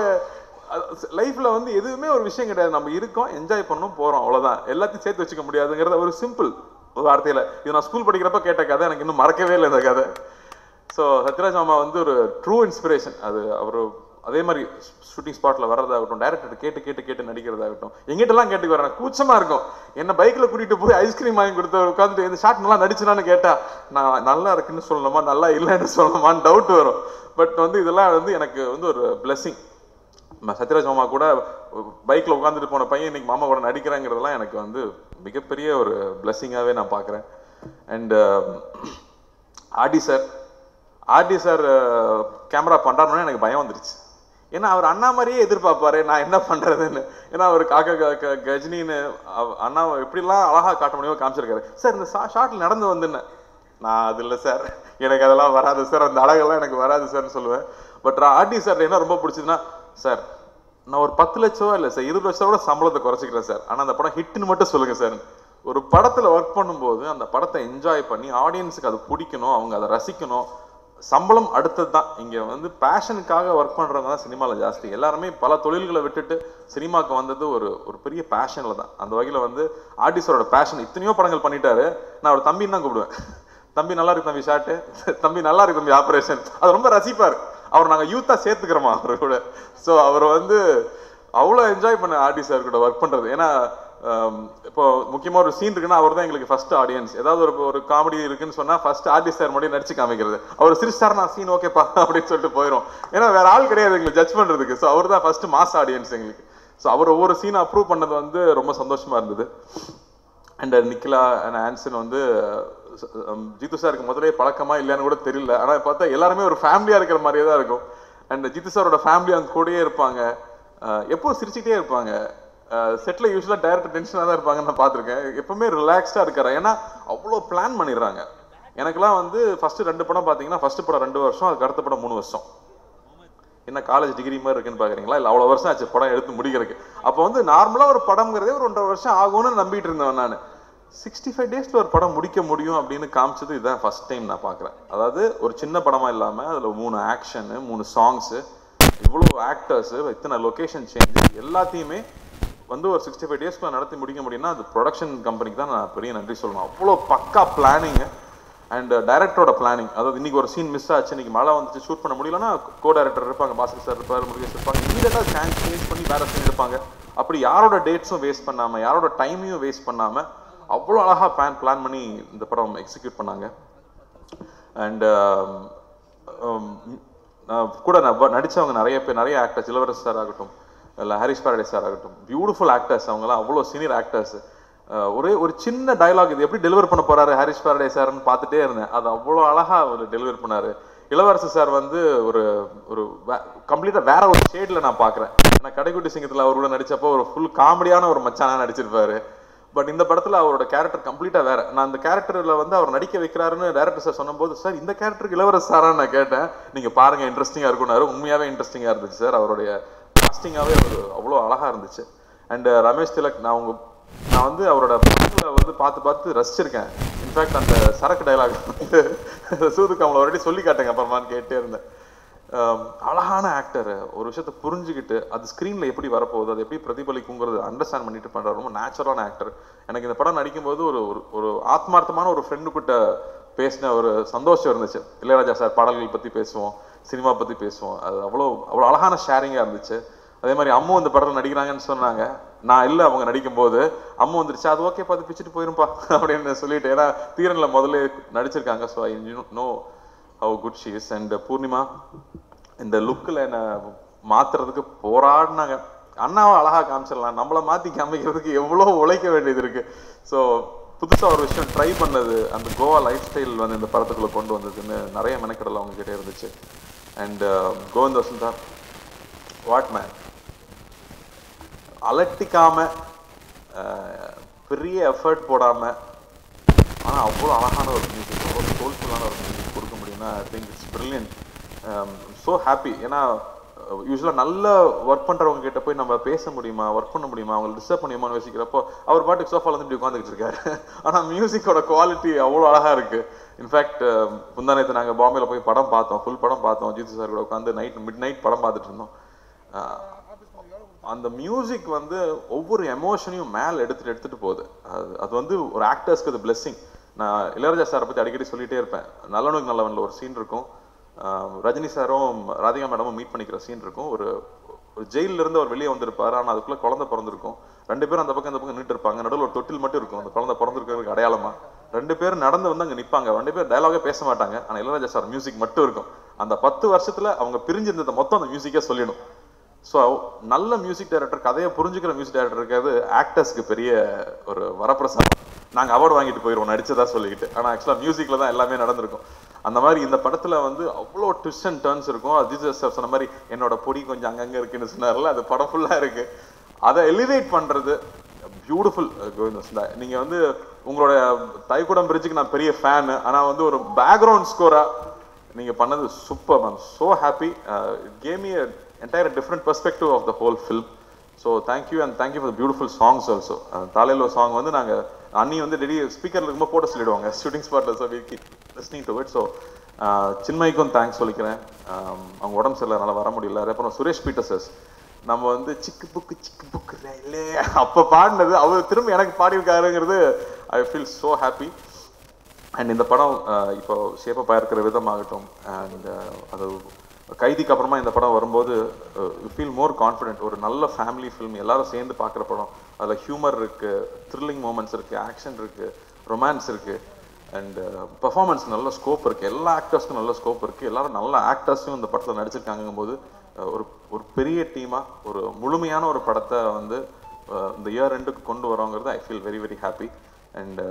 [SPEAKER 3] லைஃப்ல வந்து எதுவுமே ஒரு விஷயம் கிடையாது நம்ம இருக்கோம் என்ஜாய் பண்ணணும் போறோம் அவ்வளவுதான் எல்லாத்தையும் சேர்த்து வச்சுக்க முடியாதுங்கிறத ஒரு சிம்பிள் ஒரு வார்த்தையில இது நான் ஸ்கூல் படிக்கிறப்ப கேட்ட கதை எனக்கு இன்னும் மறக்கவே இல்லை இந்த கதை ஸோ சத்யராஜ் மாமா வந்து ஒரு ட்ரூ இன்ஸ்பிரேஷன் அது அவர் அதே மாதிரி ஷூட்டிங் ஸ்பாட்ல வர்றதாகட்டும் டேரக்டர் கேட்டு கேட்டு கேட்டு நடிக்கிறதாகட்டும் எங்கிட்டலாம் கேட்டு வரேன் கூச்சமா இருக்கும் என்ன பைக்ல கூட்டிட்டு போய் ஐஸ்கிரீம் வாங்கி கொடுத்து உட்காந்துட்டு இந்த ஷாட் நல்லா நடிச்சுனான்னு கேட்டா நான் நல்லா இருக்குன்னு சொல்லணுமா நல்லா இல்லைன்னு சொல்லணுமான்னு டவுட் வரும் பட் வந்து இதெல்லாம் வந்து எனக்கு வந்து ஒரு blessing ம- சத்யராஜ் மாமா கூட பைக்ல உட்காந்துட்டு போன பையன் இன்னைக்கு மாமா கூட நடிக்கிறாங்கிறதெல்லாம் எனக்கு வந்து மிகப்பெரிய ஒரு பிளெஸ்ஸிங்காகவே நான் பார்க்குறேன் and RD sir RD sir camera பண்ணுறாருன்னு எனக்கு பயம் வந்துருச்சு ஏன்னா அவர் அண்ணா மாதிரியே எதிர்பார்ப்பாரு நான் என்ன பண்றதுன்னு ஏன்னா அவர் காக்கா க- க- கஜினின்னு அவ- அண்ணா எப்படிலாம் அழகா காட்ட முடியுமோ காமிச்சிருக்காரு சார் இந்த ஷார்ட்ல நடந்து வந்துன்னு நான் அது இல்லை சார் எனக்கு அதெல்லாம் வராது சார் அந்த அழகெல்லாம் எனக்கு வராது சார்னு சொல்லுவேன் பட் ஆர்டி சார் என்ன ரொம்ப பிடிச்சதுன்னா சார் நான் ஒரு பத்து லட்ச ரூபா இல்லை சார் இருபது லட்ச ரூபா சம்பளத்தை குறைச்சிக்கிறேன் சார் ஆனால் அந்த படம் ஹிட்னு மட்டும் சொல்லுங்க சார் ஒரு படத்தில் ஒர்க் பண்ணும்போது அந்த படத்தை என்ஜாய் பண்ணி ஆடியன்ஸுக்கு அது பிடிக்கணும் அவங்க அதை ரசிக்கணும் சம்பளம் அடுத்தது தான் இங்கே வந்து பேஷனுக்காக ஒர்க் பண்ணுறவங்க தான் சினிமாவில் ஜாஸ்தி எல்லாருமே பல தொழில்களை விட்டுட்டு சினிமாவுக்கு வந்தது ஒரு ஒரு பெரிய பேஷனில் தான் அந்த வகையில் வந்து ஆர்டிஸ்டரோட பேஷன் இத்தனையோ படங்கள் பண்ணிட்டாரு நான் அவர் தம்பின்னு தான் கூப்பிடுவேன் தம்பி நல்லா இருக்கு தம்பி ஷாட்டு தம்பி நல்லா இருக்கு தம்பி ஆப்ரேஷன் அது ரொம்ப ரசிப்பார் அவர் நாங்கள் யூத்தாக சேர்த்துக்கிறோமா அவர் கூட ஸோ அவர் வந்து அவ்வளோ என்ஜாய் பண்ண ஆர்டி சார் கூட ஒர்க் பண்ணுறது ஏன்னா ஆம், இப்போ முக்கியமாக ஒரு சீன் இருக்குன்னா அவர் தான் எங்களுக்கு ஃபர்ஸ்ட் ஆடியன்ஸ் ஏதாவது ஒரு ஒரு காமெடி இருக்குன்னு சொன்னால் ஃபர்ஸ்ட் ஆர்டி சார் மட்டும் நடிச்சு காமிக்கிறது அவர் சிரிச்சார் நான் சீன் ஓகேப்பா அப்படின்னு சொல்லிட்டு போயிடும் ஏன்னா வேற ஆள் கிடையாது எங்களுக்கு ஜட்ஜ் பண்ணுறதுக்கு ஸோ அவர் தான் ஃபர்ஸ்ட் மாஸ் ஆடியன்ஸ் எங்களுக்கு ஸோ அவர் ஒவ்வொரு சீனை அப்ரூவ் பண்ணது வந்து ரொம்ப சந்தோஷமா இருந்தது அண்ட் நிக்கிலா அண்ட் ஆன்சன் வந்து அஹ், ஜித்து சாருக்கு முதலே பழக்கமா இல்லையான்னு கூட தெரியல ஆனா பார்த்தா எல்லாருமே ஒரு ஃபேமிலியா இருக்கிற மாதிரியே தான் இருக்கும் அண்ட் ஜித்து சாரோட ஃபேமிலி அவங்க கூடயே இருப்பாங்க அஹ், எப்பவும் சிரிச்சுட்டே இருப்பாங்க செட்டில் யூஸ்வலாக டைரக்டர் டென்ஷனாக தான் இருப்பாங்கன்னு நான் பார்த்துருக்கேன் எப்பவுமே ரிலாக்ஸ்டாக இருக்காரு ஏன்னா அவ்வளோ பிளான் பண்ணிடுறாங்க எனக்கெல்லாம் வந்து ஃபர்ஸ்ட் ரெண்டு படம் பார்த்தீங்கன்னா ஃபர்ஸ்ட் படம் ரெண்டு வருஷம் அதுக்கு அடுத்த படம் மூணு வருஷம் என்ன காலேஜ் டிகிரி மாதிரி இருக்குன்னு பாக்குறீங்களா இல்ல அவ்வளவு வருஷம் ஆச்சு படம் எடுத்து முடிக்கிறதுக்கு அப்போ வந்து நார்மலா ஒரு படம்ங்கிறதே ஒரு ஒன்றரை வருஷம் ஆகும்னு நம்பிட்டு இருந்தேன் நான் சிக்ஸ்டி ஃபைவ் டேஸ்ல ஒரு படம் முடிக்க முடியும் அப்படின்னு காமிச்சது இதுதான் ஃபர்ஸ்ட் டைம் நான் பார்க்குறேன் அதாவது ஒரு சின்ன படமா இல்லாம அதுல மூணு ஆக்ஷனு மூணு சாங்ஸு இவ்வளோ ஆக்டர்ஸ் இத்தனை லொகேஷன் சேஞ்ச் எல்லாத்தையுமே வந்து ஒரு சிக்ஸ்டி ஃபைவ் டேஸ்க்குள்ள நடத்தி முடிக்க முடியும்னா அது ப்ரொடக்ஷன் கம்பெனிக்கு தான் நான் பெரிய நன்றி சொல்லணும் அவ்வளோ பக்கா பிளானிங் அண்ட் டைரக்டரோட பிளானிங் அதாவது இன்னைக்கு ஒரு சீன் மிஸ் ஆச்சு இன்னைக்கு மழை வந்துச்சு ஷூட் பண்ண முடியலன்னா கோ டைரக்டர் இருப்பாங்க பாஸ்கர் சார் இருப்பார் முருகேஷ் இருப்பாங்க இமீடியட்டாக சேஞ்ச் சேஞ்ச் பண்ணி வேற சீன் எடுப்பாங்க அப்படி யாரோட டேட்ஸும் வேஸ்ட் பண்ணாம யாரோட டைமையும் வேஸ்ட் பண்ணாம அவ்வளோ அழகா பிளான் பிளான் பண்ணி இந்த படம் எக்ஸிக்யூட் பண்ணாங்க அண்ட் கூட ந- நடிச்சவங்க நிறைய பேர் நிறைய ஆக்டர்ஸ் இளவரசர் சார் ஆகட்டும் இல்லை ஹாரிஸ் பாரடே சார் ஆகட்டும் பியூட்டிஃபுல் ஆக்டர்ஸ் அவங்கலாம் அவ்வளோ சீனியர் ஆக்டர்ஸ் ஒரே ஒரு சின்ன டயலாக் இது எப்படி டெலிவர் பண்ண போறாரு ஹாரிஸ் பாரடே சார்னு பார்த்துட்டே இருந்தேன் அது அவ்வளோ அழகா அவர் டெலிவர் பண்ணாரு இளவரசர் சார் வந்து ஒரு ஒரு கம்ப்ளீட்டாக வேற ஒரு ஷேட்ல நான் பார்க்குறேன் ஏன்னா கடைக்குட்டி சிங்கத்தில் அவர் கூட நடிச்சப்போ ஒரு ஃபுல் காமெடியான ஒரு மச்சானா நடிச்சிருப்பாரு பட் இந்த படத்துல அவரோட கேரக்டர் கம்ப்ளீட்டா வேற நான் இந்த கேரக்டர்ல வந்து அவர் நடிக்க வைக்கிறாருன்னு டேரக்டர் சார் சொன்னபோது சார் இந்த கேரக்டருக்கு இளவரசர் சாரான்னு நான் கேட்டேன் நீங்க பாருங்க இன்ட்ரெஸ்டிங்கா இருக்கும்னாரு உண்மையாவே இன்ட்ரெஸ்டிங்கா இருந்துச்சு சார் அவருடைய காஸ்டிங்காவே அவர் அவ்வளோ அழகா இருந்துச்சு அண்ட் ரமேஷ் திலக் நான் உங்க நான் வந்து அவரோட படங்களை வந்து பார்த்து பார்த்து ரசிச்சிருக்கேன் இன்ஃபேக்ட் அந்த சரக்கு டைலாக் வந்து சூதுக்கு அவங்கள ஒருவாட்டி சொல்லி காட்டுங்க அப்புறமான்னு கேட்டே இருந்தேன் ஆம், அழகான ஆக்டர் ஒரு விஷயத்தை புரிஞ்சுக்கிட்டு அது ஸ்க்ரீன்ல எப்படி வரப்போகுது அது எப்படி பிரதிபலிக்குங்கிறது அண்டர்ஸ்டாண்ட் பண்ணிட்டு பண்ற ரொம்ப நேச்சுரலான ஆக்டர் எனக்கு இந்த படம் நடிக்கும்போது ஒரு ஒரு ஒரு ஆத்மார்த்தமான ஒரு ஃப்ரெண்டு கிட்ட பேசின ஒரு சந்தோஷம் இருந்துச்சு இளையராஜா சார் பாடல்கள் பத்தி பேசுவோம் சினிமா பத்தி பேசுவோம் அது அவ்வளோ அவ்வளோ அழகான ஷேரிங்கா இருந்துச்சு அதே மாதிரி அம்மு இந்த படத்தில் நடிக்கிறாங்கன்னு சொன்னாங்க நான் இல்லை அவங்க நடிக்கும்போது அம்மு வந்துருச்சு அது ஓகே பார்த்து பிச்சுட்டு போயிருப்பா அப்படின்னு சொல்லிட்டு ஏன்னா தீரன்ல முதல்ல நடிச்சிருக்காங்க so I know how good she is and Poornima இந்த லுக்கில் என்னை மாத்துறதுக்கு போராடினாங்க அண்ணாவை அழகா காமிச்சிடலாம் நம்மளை மாத்தி காமிக்கிறதுக்கு எவ்வளோ உழைக்க வேண்டியது இருக்கு ஸோ புதுசா ஒரு விஷயம் ட்ரை பண்ணது அந்த கோவா லைஃப் ஸ்டைல் வந்து இந்த படத்துக்குள்ள கொண்டு வந்ததுன்னு நிறைய மெனக்கடல் அவங்க கிட்டே இருந்துச்சு and Govind Vasantha what man அலட்டிக்காம அஹ், பெரிய எஃபர்ட் போடாம ஆனா அவ்வளோ அழகான ஒரு மியூசிக் அவ்வளோ சோல்ஃபுல்லான ஒரு மியூசிக் கொடுக்க முடியும்னா I think it's brilliant so happy ஏன்னா யூஸ்வலாக நல்ல ஒர்க் பண்றவங்க கிட்ட போய் நம்ம பேச முடியுமா ஒர்க் பண்ண முடியுமா அவங்களை டிஸ்டர்ப் பண்ணியுமான்னு யோசிக்கிறப்போ அவர் பாட்டுக்கு சோஃபால வந்து இப்படி உட்காந்துக்கிட்டு இருக்காரு ஆனா மியூசிக்கோட குவாலிட்டி அவ்வளோ அழகா இருக்கு இன்ஃபேக்ட் முந்தானத்தை நாங்க பாம்பேல போய் படம் பார்த்தோம் ஃபுல் படம் பார்த்தோம் ஜித்து சார் கூட உட்காந்து நைட் மிட் நைட் படம் பார்த்துட்டு இருந்தோம் அஹ், அந்த மியூசிக் வந்து ஒவ்வொரு எமோஷனையும் மேல எடுத்துட்டு எடுத்துட்டு போகுது அது அது வந்து ஒரு ஆக்டர்ஸ்க்கு அது blessing நான் இளையராஜா சாரை பத்தி அடிக்கடி சொல்லிட்டே இருப்பேன் நல்லவனுக்கு நல்லவன்ல ஒரு சீன் இருக்கும் ஆஹ் ரஜினி சாரும் ராதிகா மேடமும் மீட் பண்ணிக்கிற சீன் இருக்கும் ஒரு ஒரு ஜெயில்ல இருந்து அவர் வெளியே வந்திருப்பாரு ஆனா அதுக்குள்ள குழந்தை பிறந்திருக்கும் ரெண்டு பேரும் அந்த பக்கம் இந்த பக்கம் நின்று இருப்பாங்க நடுவில் ஒரு தொட்டில் மட்டும் இருக்கும் அந்த குழந்தை பிறந்திருக்கிறதுக்கு அடையாளமா ரெண்டு பேரும் நடந்து வந்து அங்க நிப்பாங்க ரெண்டு பேர் டயலாகே பேச மாட்டாங்க ஆனா இளையராஜா சார் மியூசிக் மட்டும் இருக்கும் அந்த பத்து வருஷத்துல அவங்க பிரிஞ்சிருந்ததை மொத்தம் அந்த மியூசிக்கே சொல்லிடும் ஸோ நல்ல மியூசிக் டைரக்டர் கதையை புரிஞ்சுக்கிற மியூசிக் டைரக்டர் இருக்கிறது ஆக்டர்ஸ்க்கு பெரிய ஒரு வரப்பிரசாதம் நாங்கள் அவார்டு வாங்கிட்டு போயிடுவோம் நடிச்சதா சொல்லிக்கிட்டு ஆனால் ஆக்சுவலாக மியூசிக்கில் தான் எல்லாமே நடந்திருக்கும் அந்த மாதிரி இந்த படத்தில் வந்து அவ்வளோ ட்விஸ்ட் அண்ட் டர்ன்ஸ் இருக்கும் அஜித் சார் சொன்ன மாதிரி என்னோட பொடி கொஞ்சம் அங்கங்கே இருக்குன்னு சொன்னார்ல அது படம் ஃபுல்லாக இருக்கு அதை எலிவேட் பண்ணுறது பியூட்டிஃபுல் கோவிந்த் வசந்தா நீங்க வந்து உங்களோட தைக்குடம் பிரிட்ஜுக்கு நான் பெரிய ஃபேன் ஆனா வந்து ஒரு பேக்ரவுண்ட் ஸ்கோரா நீங்க பண்ணது super ma'am so happy came me entire different perspective of the whole film so thank you and thank you for beautiful songs also தலையில் ஒரு சாங் வந்து நாங்க அண்ணி வந்து டெடி ஸ்பீக்கர்ல இருக்கும்போது போட்டு சொல்லிடுவாங்க ஷூட்டிங் ஸ்பாட்ல so we keep listening to it so சின்மைக்கும் தேங்க்ஸ் சொல்லிக்கிறேன் ஆம், அவங்க உடம்பு சரியில்லை வர முடியல அப்புறம் சுரேஷ் பீட்டர்சஸ் நம்ம வந்து சிக்கு புக்கு சிக்கு புக்கு ரயிலே அப்ப பாடினது அவர் திரும்ப எனக்கு பாடியிருக்காருங்கிறது I feel so happy and இந்த படம் அஹ், இப்போ ஷேப்பப்பாக இருக்கிற விதமாகட்டும் அண்ட் அது கைதிக்கு அப்புறமா இந்த படம் வரும்போது ஃபீல் மோர் கான்ஃபிடென்ட் ஒரு நல்ல ஃபேமிலி ஃபிலிம் எல்லாரும் சேர்ந்து பார்க்குற படம் அதில் ஹியூமர் இருக்கு த்ரில்லிங் மூமெண்ட்ஸ் இருக்கு ஆக்ஷன் இருக்கு ரொமான்ஸ் இருக்கு அண்ட் பெர்ஃபார்மன்ஸ் நல்ல ஸ்கோப் இருக்கு எல்லா ஆக்டர்ஸ்க்கும் நல்ல ஸ்கோப் இருக்கு எல்லாரும் நல்ல ஆக்டர்ஸும் இந்த படத்தில் நடிச்சிருக்காங்கும் போது அஹ், ஒரு ஒரு பெரிய டீமா ஒரு முழுமையான ஒரு படத்தை வந்து அஹ், இந்த இயர் ரெண்டுக்கு கொண்டு வரோங்கிறது I feel very very happy and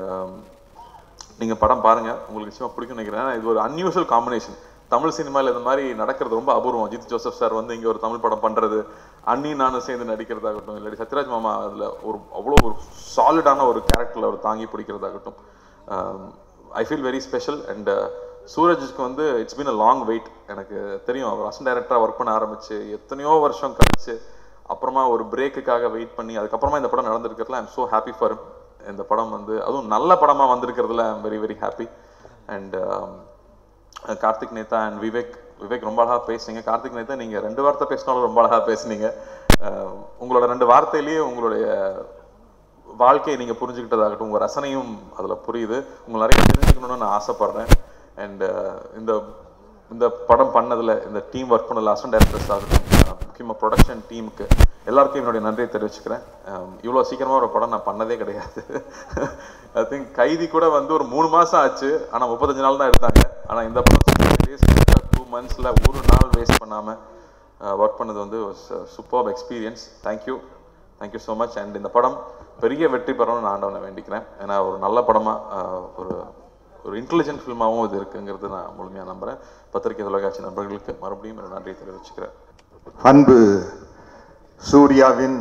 [SPEAKER 3] நீங்க படம் பாருங்க உங்களுக்கு நிச்சயமா பிடிக்கும் நினைக்கிறேன் ஏன்னா இது ஒரு அன்யூஷுவல் காம்பினேஷன் தமிழ் சினிமாவில் இந்த மாதிரி நடக்கிறது ரொம்ப அபூர்வம் அஜித் ஜோசப் சார் வந்து இங்க ஒரு தமிழ் படம் பண்றது அண்ணி நானும் சேர்ந்து நடிக்கிறதாகட்டும் இல்லாட்டி சத்யராஜ் மாமா அதுல ஒரு அவ்வளோ ஒரு சாலிடான ஒரு கேரக்டர்ல ஒரு தாங்கி பிடிக்கிறதாகட்டும் I feel very special and சூரஜுக்கு வந்து it's been a long wait எனக்கு தெரியும் அவர் அசன் டைரக்டராக ஒர்க் பண்ண ஆரம்பிச்சு எத்தனையோ வருஷம் கழிச்சு அப்புறமா ஒரு பிரேக்குக்காக வெயிட் பண்ணி அதுக்கப்புறமா இந்த படம் நடந்திருக்கிறதுல ஐம் ஸோ ஹாப்பி ஃபார் இந்த படம் வந்து அதுவும் நல்ல படமா வந்திருக்கிறதுல I'm very very happy and Karthik Netha and Vivek Vivek ரொம்ப அழகா பேசுனீங்க கார்த்திக் நேதா நீங்க ரெண்டு வார்த்தை பேசினாலும் ரொம்ப அழகா பேசுனீங்க அஹ், உங்களோட ரெண்டு வார்த்தையிலேயே உங்களுடைய வாழ்க்கையை நீங்க புரிஞ்சுக்கிட்டதாகட்டும் உங்க ரசனையும் அதுல புரியுது உங்களை நிறைய தெரிஞ்சுக்கணும்னு நான் ஆசைப்படுறேன் அண்ட் இந்த இந்த படம் பண்ணதுல இந்த டீம் ஒர்க் பண்ணல அசன் டேரக்டர்ஸ் ஆகட்டும் அஹ், முக்கியமா ப்ரொடக்ஷன் டீமுக்கு எல்லாருக்கும் என்னுடைய நன்றியை தெரிவிச்சுக்கிறேன் அஹ், இவ்வளோ சீக்கிரமா ஒரு படம் நான் பண்ணதே கிடையாது ஐ திங்க் கைதி கூட வந்து ஒரு மூணு மாசம் ஆச்சு ஆனா முப்பத்தஞ்சு நாள் தான் எடுத்தாங்க ஆனா இந்த படம் டேஸ் டூ மந்த்ஸ்ல ஒரு நாள் வேஸ்ட் பண்ணாம ஒர்க் பண்ணது வந்து super experience thank you thank you so much and இந்த படம் பெரிய வெற்றி பெறணும்னு நான் ஆண்டவனை வேண்டிக்கிறேன் ஏன்னா ஒரு நல்ல படமாக ஒரு ஒரு இன்டெலிஜென்ட் ஃபில்மாகவும் இது இருக்குங்கிறது நான் முழுமையாக நம்புகிறேன் பத்திரிகை தொலைக்காட்சி நண்பர்களுக்கு மறுபடியும் என்னோட நன்றியை தெரிவிச்சுக்கிறேன்
[SPEAKER 4] அன்பு சூர்யாவின்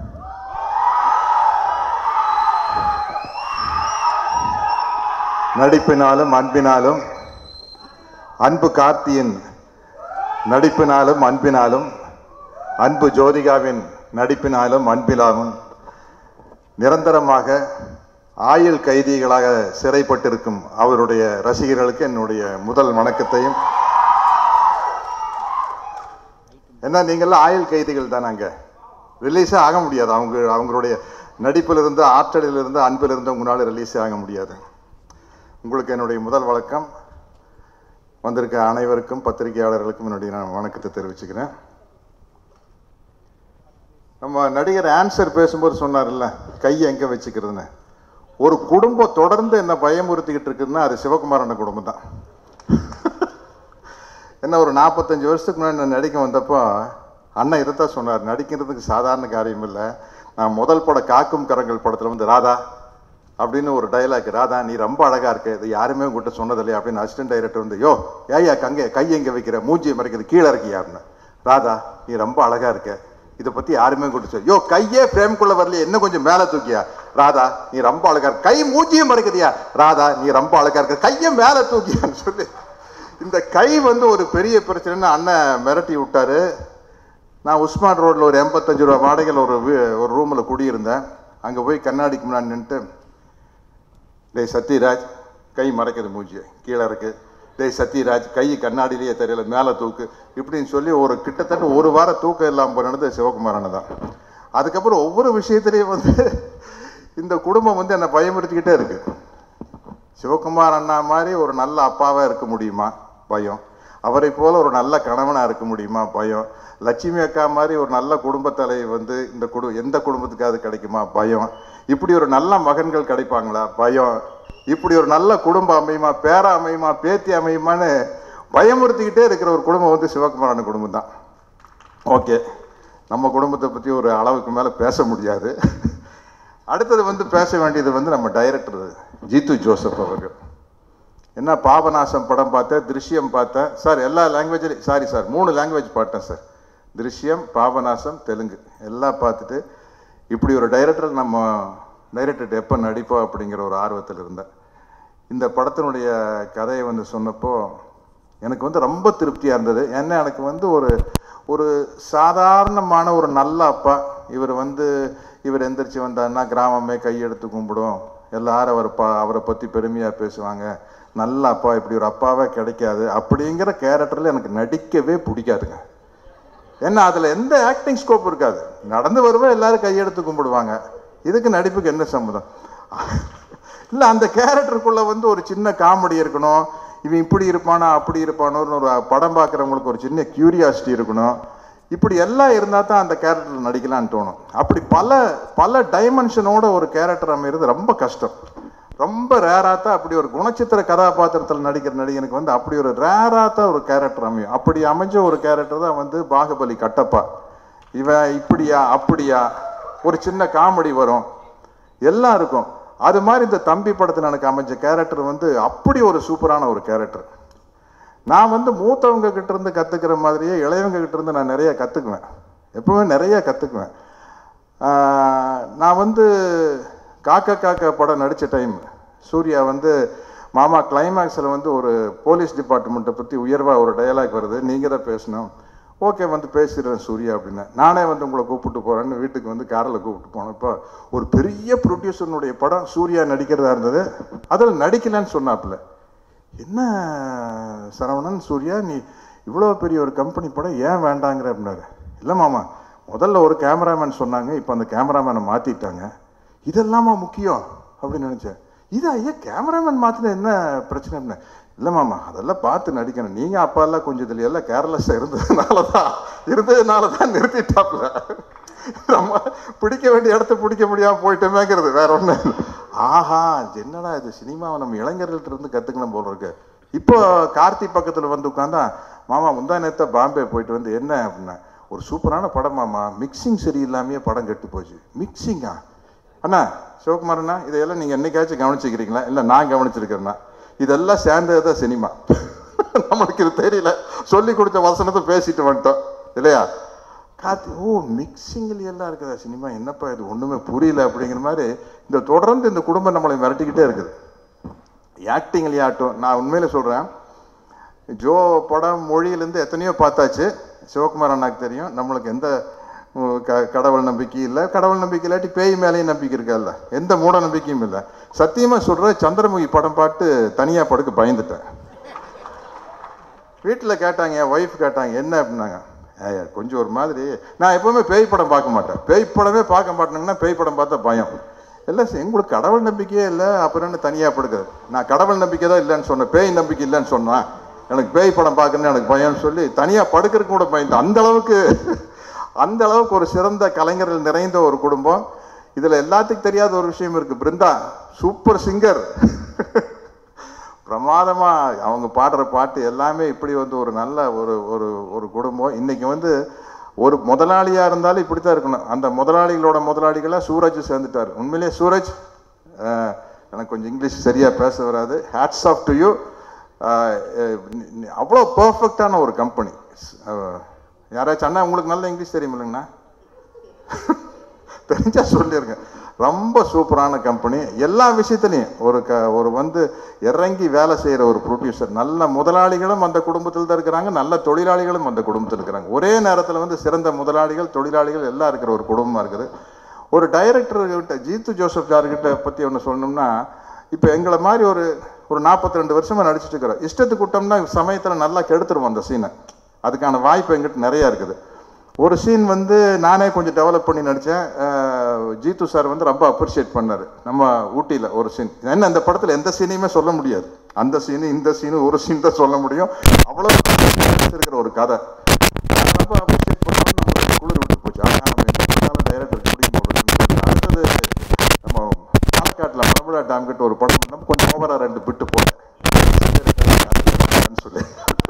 [SPEAKER 4] நடிப்பினாலும் அன்பினாலும் அன்பு கார்த்தியின் நடிப்பினாலும் அன்பினாலும் அன்பு ஜோதிகாவின் நடிப்பினாலும் அன்பினாலும் நிரந்தரமாக ஆயுள் கைதிகளாக சிறைப்பட்டிருக்கும் அவருடைய ரசிகர்களுக்கு என்னுடைய முதல் வணக்கத்தையும் ஏன்னா நீங்கள்லாம் ஆயுள் கைதிகள் தானே அங்கே ரிலீஸே ஆக முடியாது அவங்க அவங்களுடைய நடிப்பிலிருந்து ஆற்றலிலிருந்து அன்பிலிருந்து உங்களால் ரிலீஸே ஆக முடியாது உங்களுக்கு என்னுடைய முதல் வழக்கம் வந்திருக்க அனைவருக்கும் பத்திரிகையாளர்களுக்கும் என்னுடைய நான் வணக்கத்தை தெரிவிச்சுக்கிறேன் நம்ம நடிகர் ஆன்சர் பேசும்போது சொன்னார்ல கையை எங்கே வச்சுக்கிறதுன்னு ஒரு குடும்பம் தொடர்ந்து என்ன பயமுறுத்திக்கிட்டு இருக்குதுன்னா அது சிவகுமாரன குடும்பம் தான் என்ன ஒரு நாற்பத்தஞ்சு வருஷத்துக்கு முன்னாடி நான் நடிக்க வந்தப்போ அண்ணன் இதைத்தான் சொன்னார் நடிக்கிறதுக்கு சாதாரண காரியம் இல்லை நான் முதல் படம் காக்கும் கரங்கள் படத்தில் வந்து ராதா அப்படின்னு ஒரு டைலாக் ராதா நீ ரொம்ப அழகா இருக்க இது யாருமே உங்ககிட்ட சொன்னதில்லையா அப்படின்னு அசிஸ்டன்ட் டைரக்டர் வந்து யோ ஏயா கங்க கை எங்க வைக்கிற மூஞ்சி மறைக்கிறது கீழே இருக்கியா அப்படின்னு ராதா நீ ரொம்ப அழகா இருக்க இதை பத்தி யாருமே கொண்டு சொல்லி யோ கையே ஃப்ரேம்குள்ள வரலையே என்ன கொஞ்சம் மேல தூக்கியா ராதா நீ ரொம்ப அழகா இருக்க கை மூஞ்சியும் மறைக்குதியா ராதா நீ ரொம்ப அழகா இருக்க கையை மேல தூக்கியான்னு சொல்லி இந்த கை வந்து ஒரு பெரிய பிரச்சனைன்னு அண்ணன் மிரட்டி விட்டாரு நான் உஸ்மான் ரோட்ல ஒரு எண்பத்தஞ்சு ரூபா வாடகையில் ஒரு வீ- ஒரு ரூமில் குடியிருந்தேன் அங்கே போய் கண்ணாடிக்கு முன்னாடி நின்றுட்டு டேய் சத்யராஜ் கை மறைக்குது மூஞ்சி கீழே இருக்கு டேய் சத்யராஜ் கை கண்ணாடியிலேயே தெரியல மேலே தூக்கு இப்படின்னு சொல்லி ஒரு கிட்டத்தட்ட ஒரு வாரம் தூக்கம் இல்லாமல் போனது சிவகுமாரன் தான் அதுக்கப்புறம் ஒவ்வொரு விஷயத்துலையும் வந்து இந்த குடும்பம் வந்து என்னை பயமுறுத்திக்கிட்டே இருக்கு சிவகுமார் அண்ணா மாதிரி ஒரு நல்ல அப்பாவா இருக்க முடியுமா பயம் அவரை போல ஒரு நல்ல கணவனா இருக்க முடியுமா பயம் லட்சுமி அக்கா மாதிரி ஒரு நல்ல குடும்ப தலைவி வந்து இந்த குடு எந்த குடும்பத்துக்காவது கிடைக்குமா பயம் இப்படி ஒரு நல்ல மகன்கள் கிடைப்பாங்களா பயம் இப்படி ஒரு நல்ல குடும்பம் அமையுமா பேரா அமையுமா பேத்தி அமையுமான்னு பயமுறுத்திக்கிட்டே இருக்கிற ஒரு குடும்பம் வந்து சிவகுமாரான குடும்பம் தான் ஓகே நம்ம குடும்பத்தை பற்றி ஒரு அளவுக்கு மேலே பேச முடியாது அடுத்தது வந்து பேச வேண்டியது வந்து நம்ம டைரக்டர் ஜீத்து ஜோசப் அவர்கள் என்ன பாபநாசம் படம் பார்த்தேன் திருஷ்யம் பார்த்தேன் சார் எல்லா லாங்குவேஜ்லையும் சாரி சார் மூணு லாங்குவேஜ் பார்த்தேன் சார் திருஷ்யம் பாபநாசம் தெலுங்கு எல்லாம் பார்த்துட்டு இப்படி ஒரு டைரக்டர் நம்ம டைரக்டர் எப்போ நடிப்போம் அப்படிங்கிற ஒரு ஆர்வத்தில் இருந்தேன் இந்த படத்தினுடைய கதையை வந்து சொன்னப்போ எனக்கு வந்து ரொம்ப திருப்தியாக இருந்தது ஏன்னா எனக்கு வந்து ஒரு ஒரு சாதாரணமான ஒரு நல்ல அப்பா இவர் வந்து இவர் எந்திரிச்சு வந்தாருன்னா கிராமமே கையெடுத்து கும்பிடும் எல்லாரும் அவர் பா அவரை பற்றி பெருமையாக பேசுவாங்க நல்ல அப்பா இப்படி ஒரு அப்பாவே கிடைக்காது அப்படிங்கிற கேரக்டரில் எனக்கு நடிக்கவே பிடிக்காதுங்க ஏன்னா அதில் எந்த ஆக்டிங் ஸ்கோப் இருக்காது நடந்து வருவேன் எல்லாரும் கையெடுத்து கும்பிடுவாங்க இதுக்கு நடிப்புக்கு என்ன சம்மதம் இல்லை அந்த கேரக்டருக்குள்ள வந்து ஒரு சின்ன காமெடி இருக்கணும் இவன் இப்படி இருப்பானா அப்படி இருப்பானோன்னு ஒரு படம் பார்க்குறவங்களுக்கு ஒரு சின்ன கியூரியாசிட்டி இருக்கணும் இப்படி எல்லாம் இருந்தால் தான் அந்த கேரக்டர் நடிக்கலாம்னு தோணும் அப்படி பல பல டைமென்ஷனோட ஒரு கேரக்டர் அமைகிறது ரொம்ப கஷ்டம் ரொம்ப ரேராக தான் அப்படி ஒரு குணச்சித்திர கதாபாத்திரத்தில் நடிக்கிற நடிகனுக்கு வந்து அப்படி ஒரு ரேராக தான் ஒரு கேரக்டர் அமையும் அப்படி அமைஞ்ச ஒரு கேரக்டர் தான் வந்து பாகுபலி கட்டப்பா இவன் இப்படியா அப்படியா ஒரு சின்ன காமெடி வரும் எல்லாம் இருக்கும் அது மாதிரி இந்த தம்பி படத்தில் எனக்கு அமைஞ்ச கேரக்டர் வந்து அப்படி ஒரு சூப்பரான ஒரு கேரக்டர் நான் வந்து மூத்தவங்க கிட்ட இருந்து கற்றுக்கிற மாதிரியே இளையவங்க கிட்ட இருந்து நான் நிறைய கற்றுக்குவேன் எப்பவுமே நிறைய கற்றுக்குவேன் நான் வந்து காக்கா காக்கா படம் நடித்த டைம் சூர்யா வந்து மாமா கிளைமேக்ஸில் வந்து ஒரு போலீஸ் டிபார்ட்மெண்ட்டை பற்றி உயர்வாக ஒரு டயலாக் வருது நீங்கள் தான் பேசணும் ஓகே வந்து பேசிடுறேன் சூர்யா அப்படின்னு நானே வந்து உங்களை கூப்பிட்டு போகிறேன்னு வீட்டுக்கு வந்து காரில் கூப்பிட்டு போனப்போ ஒரு பெரிய ப்ரொடியூசர்னுடைய படம் சூர்யா நடிக்கிறதா இருந்தது அதில் நடிக்கலன்னு சொன்னாப்புல என்ன சரவணன் சூர்யா நீ இவ்வளோ பெரிய ஒரு கம்பெனி படம் ஏன் வேண்டாங்கிற அப்படின்னாரு இல்லை மாமா முதல்ல ஒரு கேமராமேன் சொன்னாங்க இப்போ அந்த கேமராமேனை மாற்றிட்டாங்க இதெல்லாமா முக்கியம் அப்படின்னு நினச்சேன் இது ஐயா கேமராமேன் மாற்றின என்ன பிரச்சனை இல்லை மாமா அதெல்லாம் பார்த்து நடிக்கணும் நீங்கள் அப்பா எல்லாம் கொஞ்சம் இதுல எல்லாம் கேர்லெஸ்ஸாக இருந்ததுனால தான் இருந்ததுனால தான் நிறுத்திட்டாப்ல நம்ம பிடிக்க வேண்டிய இடத்த பிடிக்க முடியாமல் போயிட்டோமேங்கிறது வேற ஒன்று ஆஹா என்னடா இது சினிமாவை நம்ம இளைஞர்கள்ட்ட இருந்து கற்றுக்கணும் போல இருக்கு இப்போ கார்த்தி பக்கத்தில் வந்து உட்காந்தா மாமா முந்தா நேரத்தை பாம்பே போயிட்டு வந்து என்ன அப்படின்னா ஒரு சூப்பரான படம் மாமா மிக்சிங் சரியில்லாமையே படம் கெட்டு போச்சு மிக்சிங்கா அண்ணா சிவகுமார் அண்ணா இதையெல்லாம் நீங்கள் என்னைக்காச்சும் கவனிச்சுக்கிறீங்களா இல்லை நான் கவனிச்சிருக்கிறேன்னா இதெல்லாம் சேர்ந்தது தான் சினிமா நம்மளுக்கு இது தெரியல சொல்லி கொடுத்த வசனத்தை பேசிட்டு வந்துட்டோம் இல்லையா கார்த்தி ஓ மிக்சிங்கில் எல்லாம் இருக்குதா சினிமா என்னப்பா இது ஒன்றுமே புரியல அப்படிங்கிற மாதிரி இந்த தொடர்ந்து இந்த குடும்பம் நம்மளை மிரட்டிக்கிட்டே இருக்குது ஆக்டிங்லேயே ஆட்டும் நான் உண்மையில சொல்கிறேன் ஜோ படம் மொழியிலேருந்து எத்தனையோ பார்த்தாச்சு சிவகுமார் அண்ணாக்கு தெரியும் நம்மளுக்கு எந்த உம், க கடவுள் நம்பிக்கை இல்லை கடவுள் நம்பிக்கை இல்லாட்டி பேய் மேலேயும் நம்பிக்கை இருக்கா எந்த மூட நம்பிக்கையும் இல்லை சத்தியமாக சொல்கிறேன் சந்திரமுகி படம் பார்த்து தனியாக படுக்க பயந்துட்டேன் வீட்டில் கேட்டாங்க என் ஒய்ஃப் கேட்டாங்க என்ன அப்படின்னாங்க ஏய் கொஞ்சம் ஒரு மாதிரி நான் எப்பவுமே பேய் படம் பார்க்க மாட்டேன் பேய் படமே பார்க்க மாட்டேங்கன்னா பேய் படம் பார்த்தா பயம் இல்லை சார் எங்களுக்கு கடவுள் நம்பிக்கையே இல்லை அப்புறம் என்ன தனியாக படுக்குது நான் கடவுள் நம்பிக்கை தான் இல்லைன்னு சொன்னேன் பேய் நம்பிக்கை இல்லைன்னு சொன்னேன் எனக்கு பேய் படம் பார்க்கணும்னு எனக்கு பயம்னு சொல்லி தனியாக படுக்கிறதுக்கு கூட பயந்து அந்த அளவுக்கு அந்த அளவுக்கு ஒரு சிறந்த கலைஞர்கள் நிறைந்த ஒரு குடும்பம் இதில் எல்லாத்துக்கும் தெரியாத ஒரு விஷயம் இருக்குது பிருந்தா சூப்பர் சிங்கர் பிரமாதமா அவங்க பாடுற பாட்டு எல்லாமே இப்படி வந்து ஒரு நல்ல ஒரு ஒரு ஒரு குடும்பம் இன்னைக்கு வந்து ஒரு முதலாளியா இருந்தாலும் இப்படித்தான் இருக்கணும் அந்த முதலாளிகளோட முதலாளிகளா சூரஜ் சேர்ந்துட்டார் உண்மையிலேயே சூரஜ் அஹ், எனக்கு கொஞ்சம் இங்கிலீஷ் சரியா பேச வராது ஹேட்ஸ் ஆஃப் டு யூ அவ்வளோ பர்ஃபெக்டான ஒரு கம்பெனி யாராச்சும் அண்ணா உங்களுக்கு நல்ல இங்கிலீஷ் தெரியும் இல்லைங்கண்ணா தெரிஞ்சா சொல்லிருங்க ரொம்ப சூப்பரான கம்பெனி எல்லா விஷயத்துலையும் ஒரு க ஒரு வந்து இறங்கி வேலை செய்கிற ஒரு ப்ரொடியூசர் நல்ல முதலாளிகளும் அந்த குடும்பத்தில் தான் இருக்கிறாங்க நல்ல தொழிலாளிகளும் அந்த குடும்பத்தில் இருக்கிறாங்க ஒரே நேரத்தில் வந்து சிறந்த முதலாளிகள் தொழிலாளிகள் எல்லாம் இருக்கிற ஒரு குடும்பமாக இருக்குது ஒரு டைரக்டர் கிட்ட ஜீத்து ஜோசப் சார்கிட்ட பற்றி ஒன்று சொல்லணும்னா இப்போ எங்களை மாதிரி ஒரு ஒரு நாற்பத்தி ரெண்டு வருஷமாக நடிச்சிட்டு இருக்கிறோம் இஷ்டத்துக்கு விட்டோம்னா சமயத்தில் நல்லா கெடுத்துருவோம் அந்த சீனை அதுக்கான வாய்ப்பு எங்கிட்ட நிறையா இருக்குது ஒரு சீன் வந்து நானே கொஞ்சம் டெவலப் பண்ணி நடித்தேன் ஜீத்து சார் வந்து ரொம்ப அப்ரிஷியேட் பண்ணார் நம்ம ஊட்டியில் ஒரு சீன் என்ன அந்த படத்தில் எந்த சீனையுமே சொல்ல முடியாது அந்த சீனு இந்த சீனு ஒரு சீன் தான் சொல்ல முடியும் அவ்வளோ இருக்கிற ஒரு கதை நான் ரொம்ப அப்ரிஷியேட் பண்ணோம் நம்மளுக்கு குளிர் விட்டு போச்சு ஆனால் நம்ம என்ன டைரக்டர் பிடிக்கும் போடுறது அடுத்தது நம்ம பாலக்காட்டில் மலம்புழா டேம் கிட்ட ஒரு படம் பண்ணோம் கொஞ்சம் ஓவராக ரெண்டு பிட்டு போட்டேன் சொல்லி